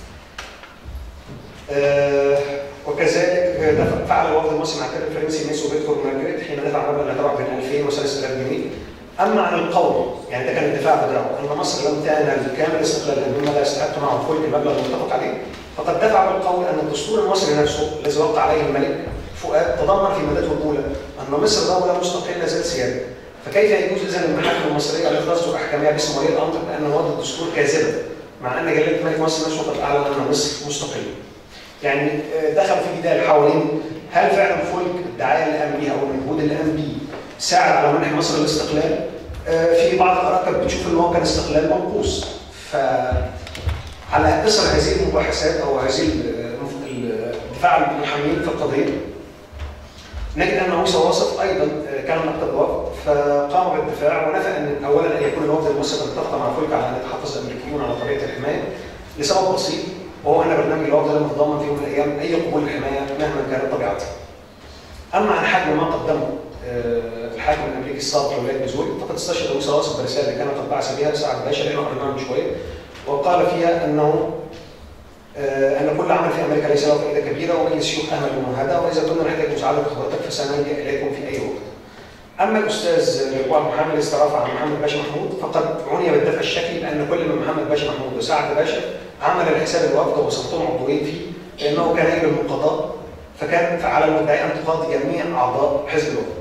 آه، وكذلك دفع فعل الوفد المصري مع الكاتب الفرنسي ميسو فيكتور مارجريت حين دفع مبلغ يتراوح بين 2000 و 3000 جنيه اما عن القول يعني ده كان الدفاع بتاعه ان مصر لم تنل كامل استقلالها مما لا يستحق معه كل المبلغ المتفق عليه فقد دفع بالقول ان الدستور المصري نفسه الذي وقع عليه الملك فؤاد تضمن في مادته الاولى ان مصر دوله مستقله ذات سياده فكيف يجوز اذا المحاكم المصريه التي تصدر احكامها باسم ولي الامر بان مواد الدستور كاذبه مع ان جلاله الملك مصر نفسه قد اعلن ان مصر مستقله يعني آه، دخلوا في جدال حوالين هل فعلا فولك الدعايه اللي قام بيها او المجهود اللي قام بيه ساعد على منح مصر الاستقلال آه، في بعض الاراء كانت بتشوف ان هو كان استقلال منقوص ف على اثر هذه المباحثات او هذه ال- ال- الدفاع المحامين في القضيه نجد ان موسى واصف ايضا آه، كان مكتب الوفد فقام بالدفاع ونفى ان اولا ان يكون الوفد المصري قد اتفق مع فولك على ان يتحفظ الامريكيون على طبيعه الحمايه لسبب بسيط وهو ان برنامج الوفد لم يتضمن في يوم من الايام اي قبول للحمايه مهما كانت طبيعتها. اما عن حجم ما قدمه آه، الحاكم الامريكي السابق لولايه ميزوري فقد استشهد موسى واصف برساله كان قد بعث بها سعد باشا اللي احنا قريناها من شويه وقال فيها انه آه، ان كل عمل في امريكا ليس له فائده كبيره ومجلس الشيوخ اهمل بمهاده واذا كنا نحتاج مساعده خبرتك فسنلجا اليكم في اي وقت. اما الاستاذ رجوع محمد الذي استرافع عن محمد باشا محمود فقد عني بالدفع الشكلي بان كل من محمد باشا محمود وسعد باشا عمل الحساب الوفد ووصفتهم عضوين فيه لانه كان يجري المقاضاه فكان على المدعي ان تقاضي جميع اعضاء حزب الوفد.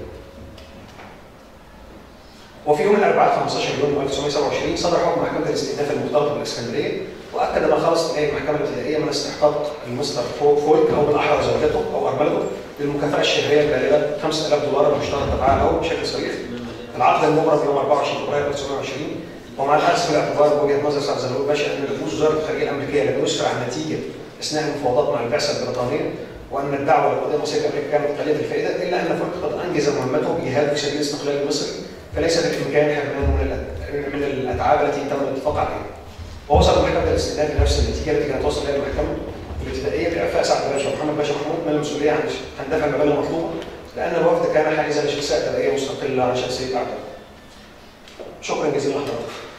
وفي يوم الاربعاء 15 يونيو 1927 صدر حكم محكمه الاستئناف المختلطه بالاسكندريه واكد ما خلص اليه المحكمه الابتدائيه من استحقاق المستر فو- فولك او بالاحرى زوجته او ارملته بالمكافاه الشهريه البالغه 5000 دولار المشترك تبعها له بشكل صريح. العقد المبرم يوم 24 فبراير 1920 ومع الاخذ في الاعتبار بوجهه نظر سعد زغلول باشا ان نفوذ وزاره الخارجيه الامريكيه لم يسرع النتيجه اثناء المفاوضات مع البعثه البريطانيه وان الدعوه للقضيه المصريه في امريكا كانت قليله الفائده الا ان فولك قد انجز مهمته بجهاد في سبيل الاستقلال المصري فليس بالامكان حرمانه من الأت- من الاتعاب التي تم الاتفاق عليها. ووصل محكمه الاستئناف لنفس النتيجه التي كانت توصل اليها المحكمه الابتدائيه باعفاء سعد باشا ومحمد باشا محمود من المسؤوليه عن عن دفع المبالغ المطلوبه لان الوفد كان حائزا لشخصيه ادبيه مستقله عن شخصيه اعتى. شكرا جزيلا لحضرتك.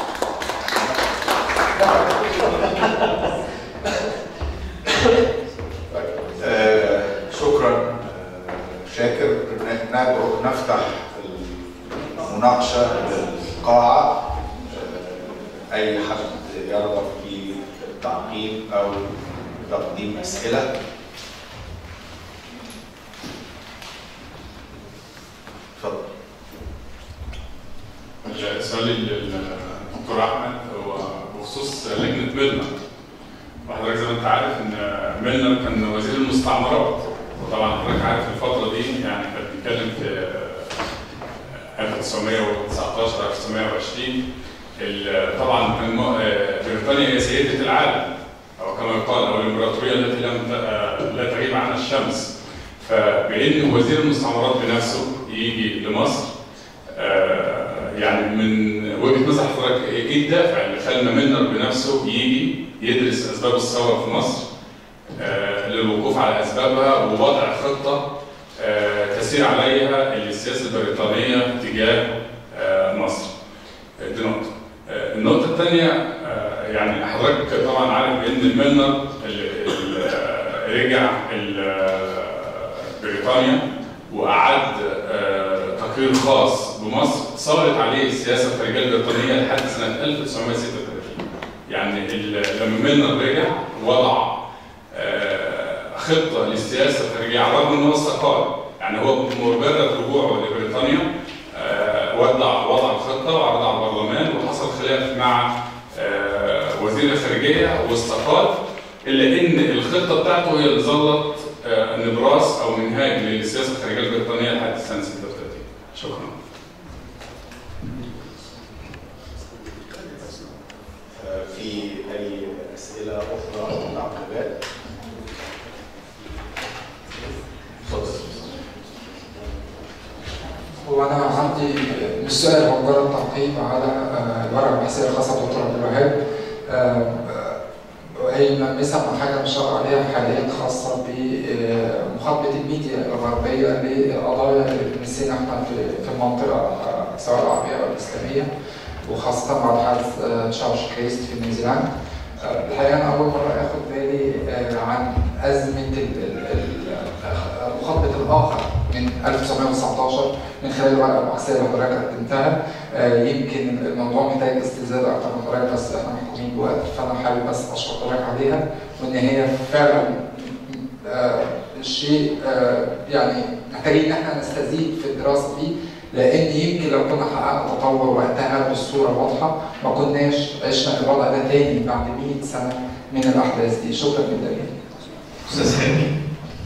آه، شكرا آه، شاكر ن- ندعو نفتح المناقشة للقاعة اي حد يرغب في التعقيب او تقديم اسئله اتفضل سؤالي للدكتور احمد هو بخصوص لجنه ميلنر وحضرتك زي ما انت عارف ان ميلنر كان وزير المستعمرات وطبعا حضرتك عارف الفتره دي يعني كانت بنتكلم في 1919 1920 ال- طبعا كان م- بريطانيا هي سيده العالم او كما يقال او الامبراطوريه التي لم ت- لا تغيب عنها الشمس فبان وزير المستعمرات بنفسه يجي لمصر آه، يعني من وجهه نظر حضرتك ايه الدافع اللي خلى ميلنر بنفسه يجي يدرس اسباب الثوره في مصر آه، للوقوف على اسبابها ووضع خطه آه، تسير عليها السياسه البريطانيه تجاه آه، مصر. دي نقطه. آه، النقطه الثانيه يعني حضرتك طبعا عارف ان ميلنر اللي- اللي، آه، رجع ال- آه، بريطانيا واعد آه، تقرير خاص بمصر صارت عليه السياسه الخارجيه البريطانيه لحد سنه 1936 يعني ال- لما ميلنر رجع وضع آه، خطه للسياسه الخارجيه على الرغم ان هو استقال يعني هو بمجرد رجوعه لبريطانيا آه، وضع وضع الخطه وعرضها على البرلمان وحصل خلاف مع آه، وزير الخارجيه واستقال الا ان الخطه بتاعته هي اللي ظلت آه، نبراس او منهاج للسياسه الخارجيه البريطانيه لحد سنه 36 شكرا آه، في اي اسئله اخرى او تعقيبات اتفضل هو انا عندي مش سؤال هو مجرد تعقيب على آه، الورقه البحثيه الخاصه بدكتور عبد الوهاب آه، آه، هي ملمسه مع حاجه بنشتغل عليها حاليا خاصه بمخاطبه الميديا الغربيه لقضايا اللي بنمسنا احنا في في المنطقه آه، سواء العربيه او الاسلاميه وخاصه بعد حادث آه، تشارلز كريست في نيوزيلندا آه، الحقيقه انا اول مره اخد بالي آه، عن ازمه ال- ال- ال- آه، مخاطبه الاخر من 1919 من خلال الورقه البحثيه اللي حضرتك قدمتها آه، يمكن الموضوع محتاج استزاده اكتر من حضرتك بس احنا محكومين بوقت فانا حابب بس اشكر حضرتك عليها وان هي فعلا آه، شيء آه، يعني محتاجين ان احنا نستزيد في الدراسه فيه لان يمكن لو كنا حققنا تطور وقتها بالصوره الواضحه ما كناش عشنا الوضع ده تاني بعد 100 سنه من الاحداث دي شكرا جدا ليك. استاذ حلمي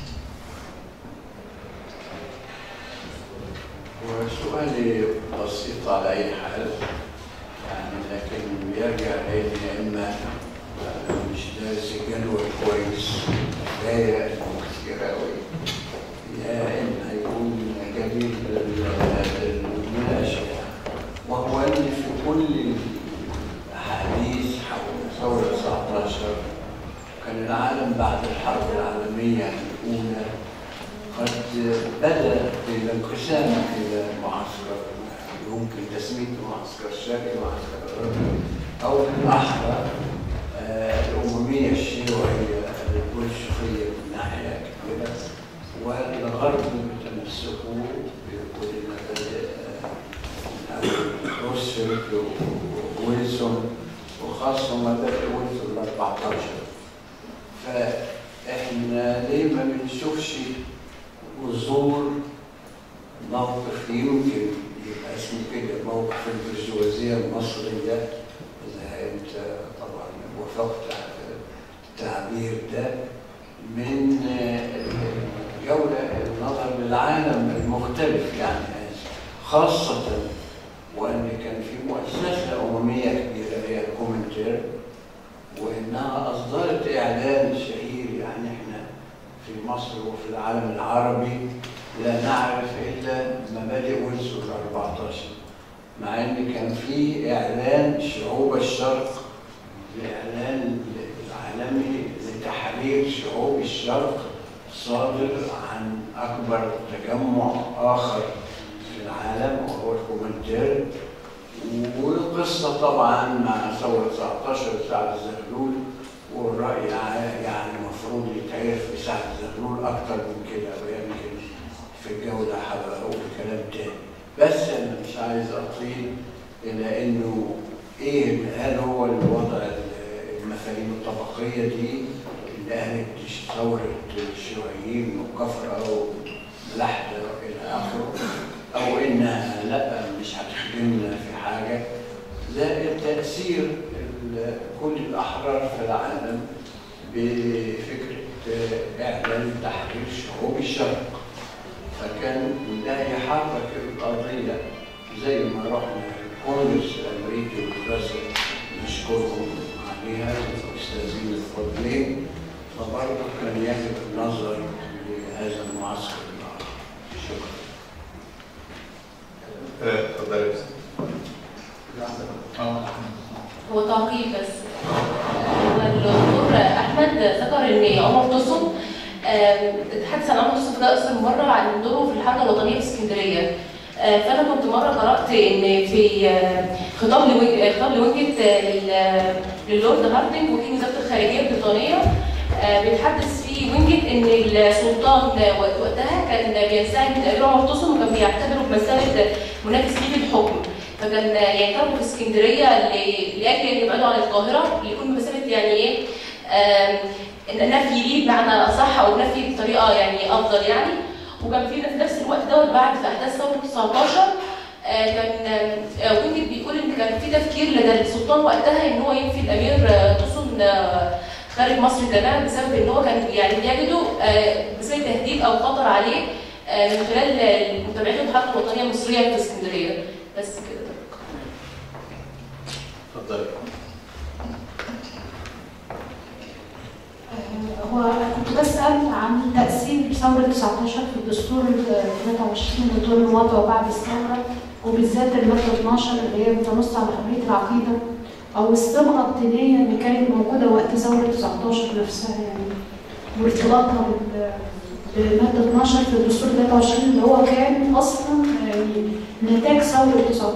وسؤالي بسيط على أي حال يعني لكن بيرجع لي يا إما أنا مش دارس الجدول كويس دايرة كتير أوي يا إما يكون جديد للمناقشة وهو أن في كل الأحاديث حول ثورة 19 كان العالم بعد الحرب العالمية الأولى قد بدا بالانقسام الى معسكر يمكن تسميته معسكر الشرقي معسكر الغربي او بالاحرى آه، الامميه الشيوعيه البولشفيه من ناحيه كبيره والغرب بتمسكوا بكل المبادئ آه، من أول روزفلت وويلسون وخاصه مبادئ ويلسون ال 14 فاحنا ليه ما بنشوفش وزور موقف يمكن يبقى اسمه كده موقف البرجوازية المصرية إذا أنت طبعا وافقت على التعبير ده من جولة النظر للعالم المختلف يعني خاصة وأن كان في مؤسسة أممية كبيرة هي الكومنتير وإنها أصدرت إعلان شهير يعني إحنا في مصر وفي العالم العربي لا نعرف الا مبادئ ويلسون 14 مع ان كان في اعلان شعوب الشرق الاعلان العالمي لتحرير شعوب الشرق صادر عن اكبر تجمع اخر في العالم وهو الكومنتير والقصه طبعا مع ثوره 19 سعد الزغلول والرأي يعني المفروض يتعرف في سعد الزغلول أكتر من كده ويمكن في الجولة هبقى أقول كلام تاني بس أنا مش عايز أطيل إلى إنه إيه ايه هل هو اللي وضع المفاهيم الطبقيه دي اللي قالت ثوره الشيوعيين والكفره واللحد الى اخره او انها لا مش هتخدمنا في حاجه زائد تاثير ال- كل الاحرار في العالم بفكره اعلان تحرير شعوب الشرق فكان ده يحرك القضيه زي ما رحنا الكونجرس الامريكي والفرنسي نشكرهم عليها الاستاذين الفاضلين فبرضه كان يجب النظر لهذا المعسكر الآخر. شكرا اتفضلي يا أستاذ. اه هو تعقيب بس هو الدكتور احمد ذكر ان عمر توسن آم، اتحدث عن عمر توسن في ده اكثر من مره عن دوره في الحركه الوطنيه في اسكندريه آه، فانا كنت مره قرات ان في آه، خطاب لوينج- خطاب لوينجت آه، لل- للورد هاردنج وكيل وزاره الخارجيه البريطانيه آه، بيتحدث فيه وينجت ان السلطان آه، وقت- وقتها كان بينسحب من تقرير عمر توسن وكان بيعتبره بمثابه منافس ليه في الحكم فكان يعني تركوا في اسكندريه ل- لاجل ان يبعدوا عن القاهره ليكون بمثابه يعني ايه آم، إن نفي ليه بمعنى اصح او نفي بطريقه يعني افضل يعني وكان في في نفس الوقت دوت بعد في احداث ثوره 19 آه، كان آه، وينجت بيقول ان كان في تفكير لدى السلطان وقتها ان هو ينفي الامير آه، توسن آه، خارج مصر تماما بسبب ان هو كان يعني بيجده آه، بسبب تهديد او خطر عليه آه، من خلال آه، متابعته الحركه الوطنيه المصريه في اسكندريه بس كده اتفضلي هو كنت بسأل عن تأثير ثورة 19 في الدستور ال 23 لدور الوضع بعد الثورة وبالذات المادة 12 اللي هي بتنص على حرية العقيدة أو الصبغة الدينية اللي كانت موجودة وقت ثورة 19 نفسها يعني وارتباطها بال بمادة 12 في الدستور 23 اللي هو كان أصلا يعني نتاج ثورة 19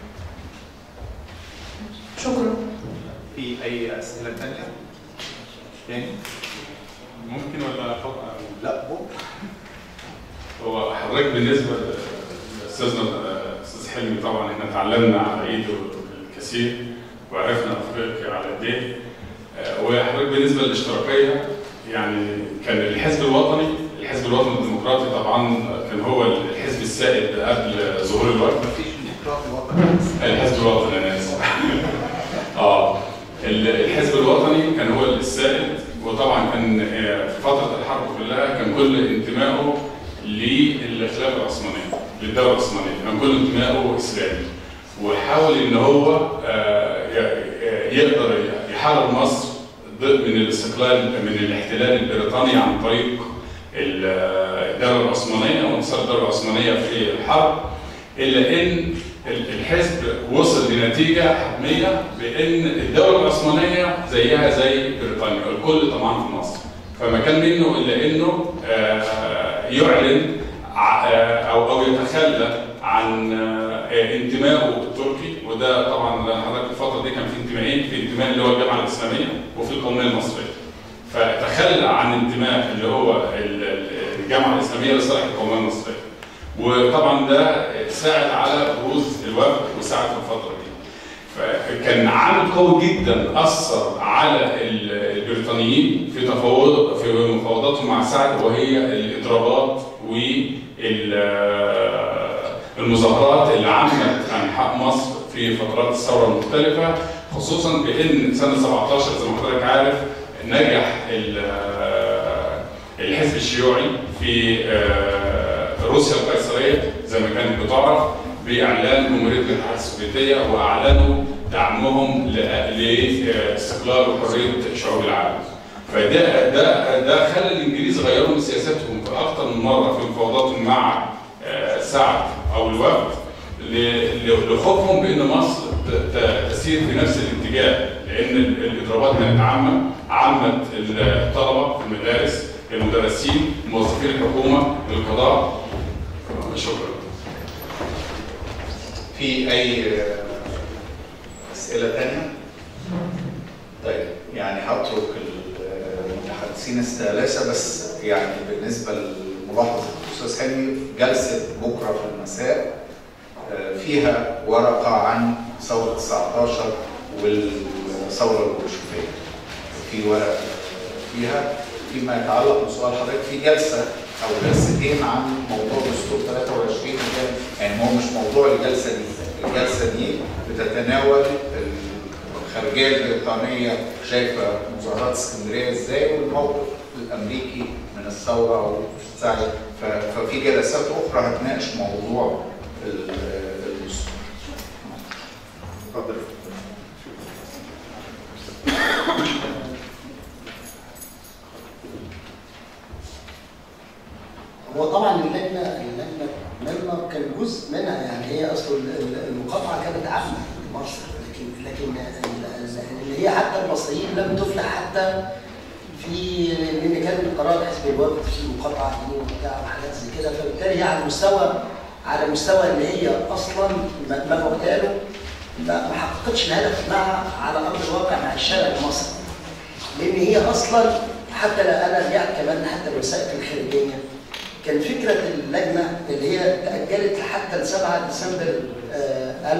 شكرا في اي اسئله ثانيه؟ تاني؟ ممكن ولا خطأ؟ لا بكره هو حضرتك بالنسبه لاستاذنا الاستاذ حلمي طبعا احنا اتعلمنا على ايده الكثير وعرفنا افريقيا على قد ايه آه، وحضرتك بالنسبه للاشتراكيه يعني كان الحزب الوطني الحزب الوطني الديمقراطي طبعا كان هو الحزب السائد قبل ظهور الوقت مفيش ديمقراطي وطني الحزب الوطني انا اسف اه ال- الحزب الوطني كان هو السائد وطبعا كان آه، في فتره الحرب كلها كان كل انتمائه للخلافه العثمانيه للدوله العثمانيه كان كل انتمائه اسلامي وحاول ان هو آه، ي- يقدر يحرر مصر ضد من الاستقلال من الاحتلال البريطاني عن طريق ال- الدوله العثمانيه وانتصار الدوله العثمانيه في الحرب الا ان الحزب وصل لنتيجه حتميه بان الدوله العثمانيه زيها زي بريطانيا الكل طبعا في مصر فما كان منه الا انه آه، يعلن ع- آه، او او يتخلى عن آه، انتمائه التركي وده طبعا لأن حضرتك الفتره دي كان في انتمائين في انتماء اللي هو الجامعه الاسلاميه وفي القوميه المصريه فتخلى عن انتماء اللي هو ال- ال- الجامعه الاسلاميه لصالح القوميه المصريه وطبعا ده ساعد على بروز الوفد وساعد في الفتره دي فكان عامل قوي جدا اثر على ال- البريطانيين في تفاوض في مفاوضاتهم مع سعد وهي الاضرابات والمظاهرات اللي عمت انحاء مصر في فترات الثوره المختلفه خصوصا بان سنه 17 زي ما حضرتك عارف نجح ال- الحزب الشيوعي في آه، روسيا القيصريه زي ما كانت بتعرف باعلان جمهوريه الاتحاد السوفيتيه واعلنوا دعمهم ل- لاستقلال وحريه شعوب العالم. فده ده ده خلى الانجليز غيروا من سياستهم في اكثر من مره في مفاوضاتهم مع آه، سعد او الوفد ل- ل- لخوفهم بان مصر ت- ت- تسير في نفس الاتجاه لان ال- الاضرابات كانت عامه عمت الطلبه في المدارس المدرسين موظفين الحكومه القضاء شكرا في اي اسئله ثانيه؟ طيب يعني هترك المتحدثين الثلاثه بس يعني بالنسبه لملاحظه الاستاذ حلمي جلسه بكره في المساء آه، فيها ورقه عن ثوره 19 والثوره البولشفيه. في ورقه فيها فيما يتعلق بسؤال حضرتك في جلسه او جلستين عن موضوع دستور 23 كان يعني هو مش موضوع الجلسه دي، الجلسه دي بتتناول الخارجيه البريطانيه شايفه مظاهرات اسكندريه ازاي والموقف الامريكي من الثوره والسعي ف- ففي جلسات اخرى هتناقش موضوع ال- الدستور. اتفضل هو طبعا اللجنه اللجنه اللجنه كان جزء منها يعني هي اصل ال- ال- المقاطعه كانت عامه في مصر لكن لكن ال- ال- اللي هي حتى المصريين لم تفلح حتى في لان كان قرار حزب الوفد في مقاطعه دي وبتاع وحاجات زي كده فبالتالي هي على مستوى على مستوى ان هي اصلا ما ما قلت ما ما حققتش الهدف بتاعها على ارض الواقع مع الشارع المصري لان هي اصلا حتى لو انا رجعت كمان حتى الوسائل الخارجيه كان فكره اللجنه اللي هي تاجلت حتى ل 7 ديسمبر آه،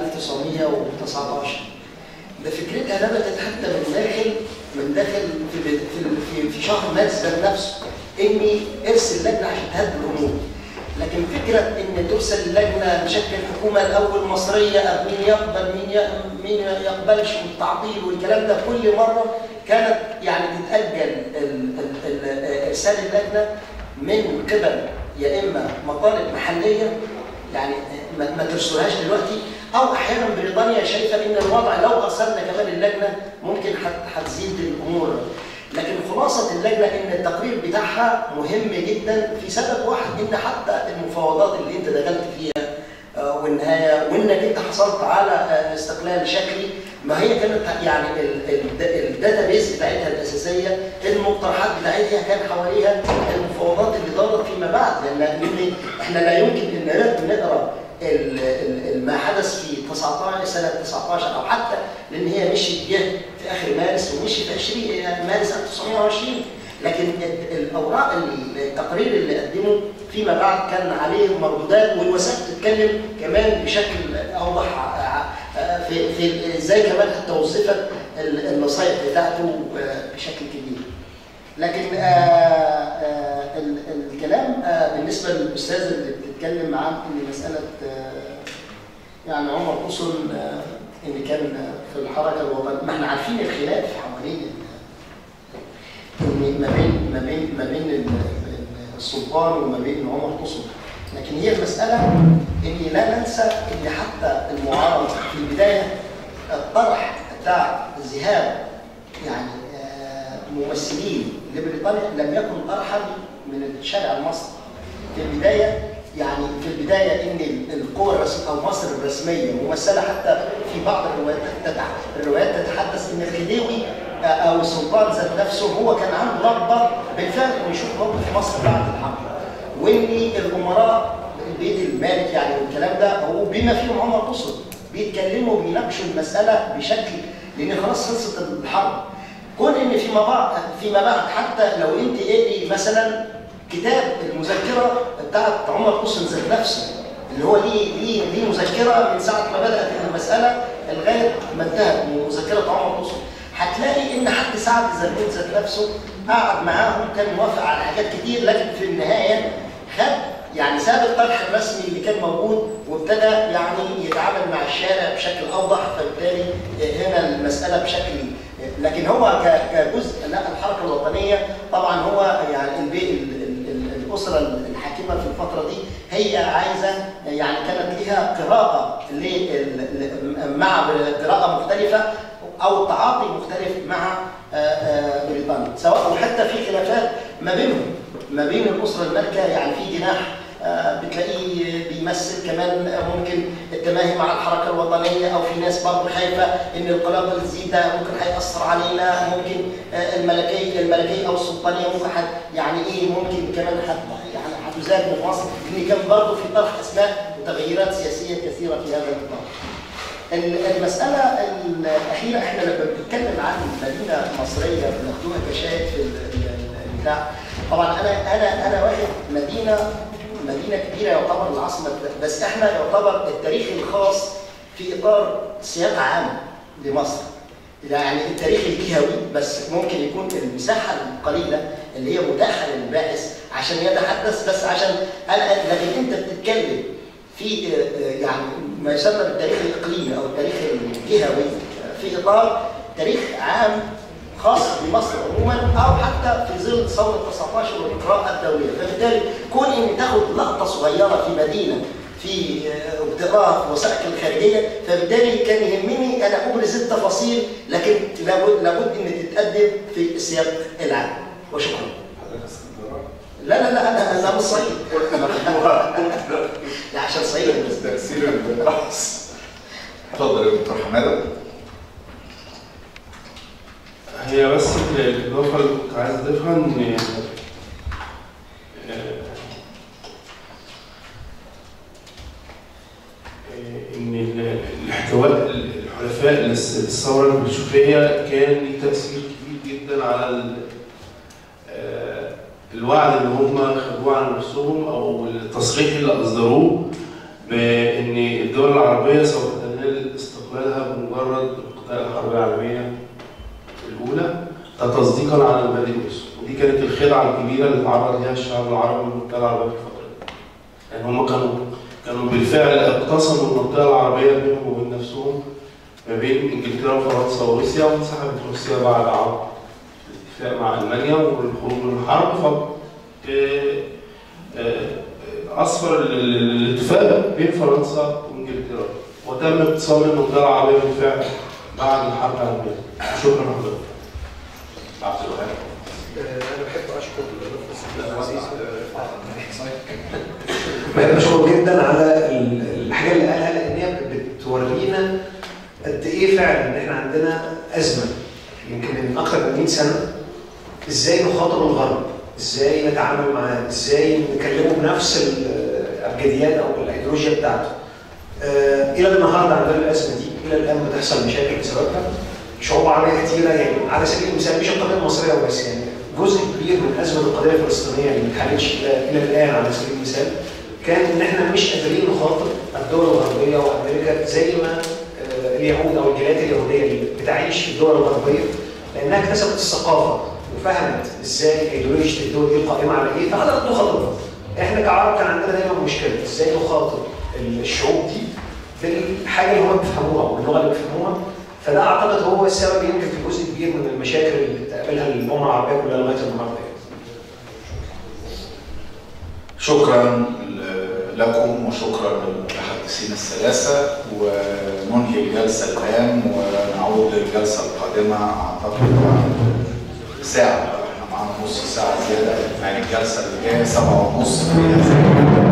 1919 ده فكرتها نبتت حتى من داخل من داخل في في في, في شهر مارس ذات نفسه اني ارسل لجنه عشان تهدي الامور لكن فكره ان ترسل اللجنه نشكل حكومه الاول مصريه مين يقبل مين ي- مين ما يقبلش والتعطيل والكلام ده كل مره كانت يعني تتاجل ال- ال- ال- ارسال اللجنه من قبل يا اما مطالب محليه يعني ما, ما ترسلهاش دلوقتي او احيانا بريطانيا شايفه ان الوضع لو ارسلنا كمان اللجنه ممكن هت- هتزيد الامور لكن خلاصه اللجنه ان التقرير بتاعها مهم جدا في سبب واحد ان حتى المفاوضات اللي انت دخلت فيها آه، والنهايه وانك انت حصلت على آه، استقلال شكلي ما هي كانت يعني الداتا بيز بتاعتها الاساسيه المقترحات بتاعتها كان حواليها المفاوضات اللي دارت فيما بعد لان لأن احنا لا يمكن ان نقدر نقرا ال- ال- ما حدث في 19 سنه 19 او حتى لان هي مشيت جه في اخر مارس ومشي في 20 مارس 1920 لكن ال- الاوراق ال- التقرير اللي قدمه فيما بعد كان عليه مردودات والوثائق بتتكلم كمان بشكل اوضح ع- ع- في في ازاي كمان حتى وظفت ال- النصائح بتاعته آه، بشكل كبير. لكن آه، آه، ال- الكلام آه، بالنسبه للاستاذ اللي بتتكلم معاه ان مساله آه، يعني عمر قصر آه، ان كان في الحركه الوطنيه ما احنا عارفين الخلاف حوالين ان ما بين ما بين ما بين ال- ال- السلطان وما بين عمر قصر لكن هي المساله ان لا ننسى ان حتى المعارضه في البدايه الطرح بتاع ذهاب يعني آه، ممثلين لبريطانيا لم يكن طرحا من الشارع المصري في البدايه يعني في البدايه ان القوى الرسميه او مصر الرسميه ممثله حتى في بعض الروايات تتح- الروايات تتحدث ان الخديوي آه، او السلطان ذات نفسه هو كان عنده رغبه بالفعل انه يشوف موقف مصر بعد الحرب وان الامراء البيت المالك يعني والكلام ده هو بما فيهم عمر قصر بيتكلموا بيناقشوا المساله بشكل لان خلاص خلصت الحرب كون ان فيما بعد فيما بعد حتى لو انت اقري مثلا كتاب المذكره بتاعت عمر قصر ذات نفسه اللي هو ليه ليه ليه مذكره من ساعه ما بدات المساله لغايه ما انتهت من مذكره عمر قصر هتلاقي ان حتى سعد زغلول ذات نفسه قعد معاهم كان موافق على حاجات كتير لكن في النهايه خد يعني ساب الطرح الرسمي اللي كان موجود وابتدى يعني يتعامل مع الشارع بشكل اوضح فبالتالي هنا المساله بشكل لكن هو ك- كجزء لا الحركه الوطنيه طبعا هو يعني البي ال- ال- ال- الاسره الحاكمه في الفتره دي هي عايزه يعني كانت ليها قراءه لل- ل- مع قراءه مختلفه او تعاطي مختلف مع آه، آه، بريطانيا سواء او حتى في خلافات ما بينهم ما بين الاسره المالكه يعني في جناح آه، بتلاقيه بيمثل كمان ممكن التماهي مع الحركه الوطنيه او في ناس برضه خايفه ان القلاده اللي تزيد ده ممكن هياثر علينا ممكن آه، الملكيه الملكيه او السلطانيه ممكن حد يعني ايه ممكن كمان حد يعني هتزاد من مصر لان كان برضه في طرح اسماء وتغييرات سياسيه كثيره في هذا الاطار. ال- المسألة الأخيرة إحنا لما بنتكلم عن مدينة مصرية بناخدوها كشاهد في ال- ال- البتاع طبعا أنا أنا أنا واخد مدينة مدينة كبيرة يعتبر العاصمة بس إحنا يعتبر التاريخ الخاص في إطار سياق عام لمصر يعني التاريخ الجهوي بس ممكن يكون المساحه القليله اللي هي متاحه للباحث عشان يتحدث بس عشان انا لكن انت بتتكلم في آه، آه، يعني ما يسمى بالتاريخ الاقليمي او التاريخ الجهوي آه، في اطار تاريخ عام خاص بمصر عموما او حتى في ظل ثوره 19 والاجراءات الدوليه، فبالتالي كون ان تاخد لقطه صغيره في مدينه في آه، ابتغاء وثائق الخارجيه فبالتالي كان يهمني انا ابرز التفاصيل لكن لابد لابد ان تتقدم في السياق العام وشكرا. لا لا لا انا انا مش صعيد لا عشان صعيد بس تأثير البحث اتفضل يا دكتور حماده هي بس الإضافة اللي كنت عايز أضيفها إن آه، آه، إن ال- الاحتواء الحلفاء للس- للثورة البلشفية كان ليه تأثير كبير جدا على ال- آه، الوعد اللي هم خدوه على نفسهم أو التصريح اللي أصدروه بإن الدول العربية سوف تنال استقلالها بمجرد انقضاء الحرب العالمية الأولى ده تصديقا على المبادئ الأسس ودي كانت الخدعة الكبيرة اللي تعرض لها الشعب العربي والمنطقة العربية في الفترة دي. يعني هم كانوا كانوا بالفعل اقتسموا المنطقة العربية بينهم وبين نفسهم ما بين إنجلترا وفرنسا وروسيا وانسحبت روسيا بعد عقد الاتفاق مع ألمانيا والخروج من الحرب ف آه، آه، أسفر ال- ال- الاتفاق بين فرنسا وإنجلترا وتم اقتسام المنطقة العربية بالفعل بعد الحرب العالمية شكرا لحضرتك عبد الوهاب انا بحب اشكر الاستاذ العزيز بحب اشكره جدا على ال- الحاجه اللي قالها لان هي بتورينا قد ايه فعلا ان احنا عندنا ازمه يمكن من اكثر من 100 سنه ازاي نخاطب الغرب ازاي نتعامل معاه ازاي نكلمه بنفس الابجديات او الايديولوجيا بتاعته آه، الى النهارده عندنا الازمه دي الى الان بتحصل مشاكل بسببها شعوب عربيه كثيره يعني على سبيل المثال مش القضيه المصريه وبس يعني جزء كبير من ازمه القضيه الفلسطينيه اللي ما اتحلتش الى إلى الان على سبيل المثال كان ان احنا مش قادرين نخاطب الدول الغربيه وامريكا زي ما آه، اليهود او الجاليات اليهوديه اللي بتعيش في الدول الغربيه لانها اكتسبت الثقافه وفهمت ازاي ايديولوجيه الدول دي قائمه على ايه فقدرت تخاطبها. احنا كعرب كان عندنا دايما مشكله ازاي نخاطب الشعوب دي بالحاجه اللي هم بيفهموها او باللغه اللي بيفهموها فده اعتقد هو السبب يمكن في جزء كبير من المشاكل اللي بتقابلها الامه العربيه كلها لغايه النهارده شكرا ل- لكم وشكرا للمتحدثين الثلاثة وننهي الجلسة الآن ونعود للجلسة القادمة أعتقد بعد ساعة احنا معانا نص ساعة زيادة يعني الجلسة اللي جاية سبعة ونص فيها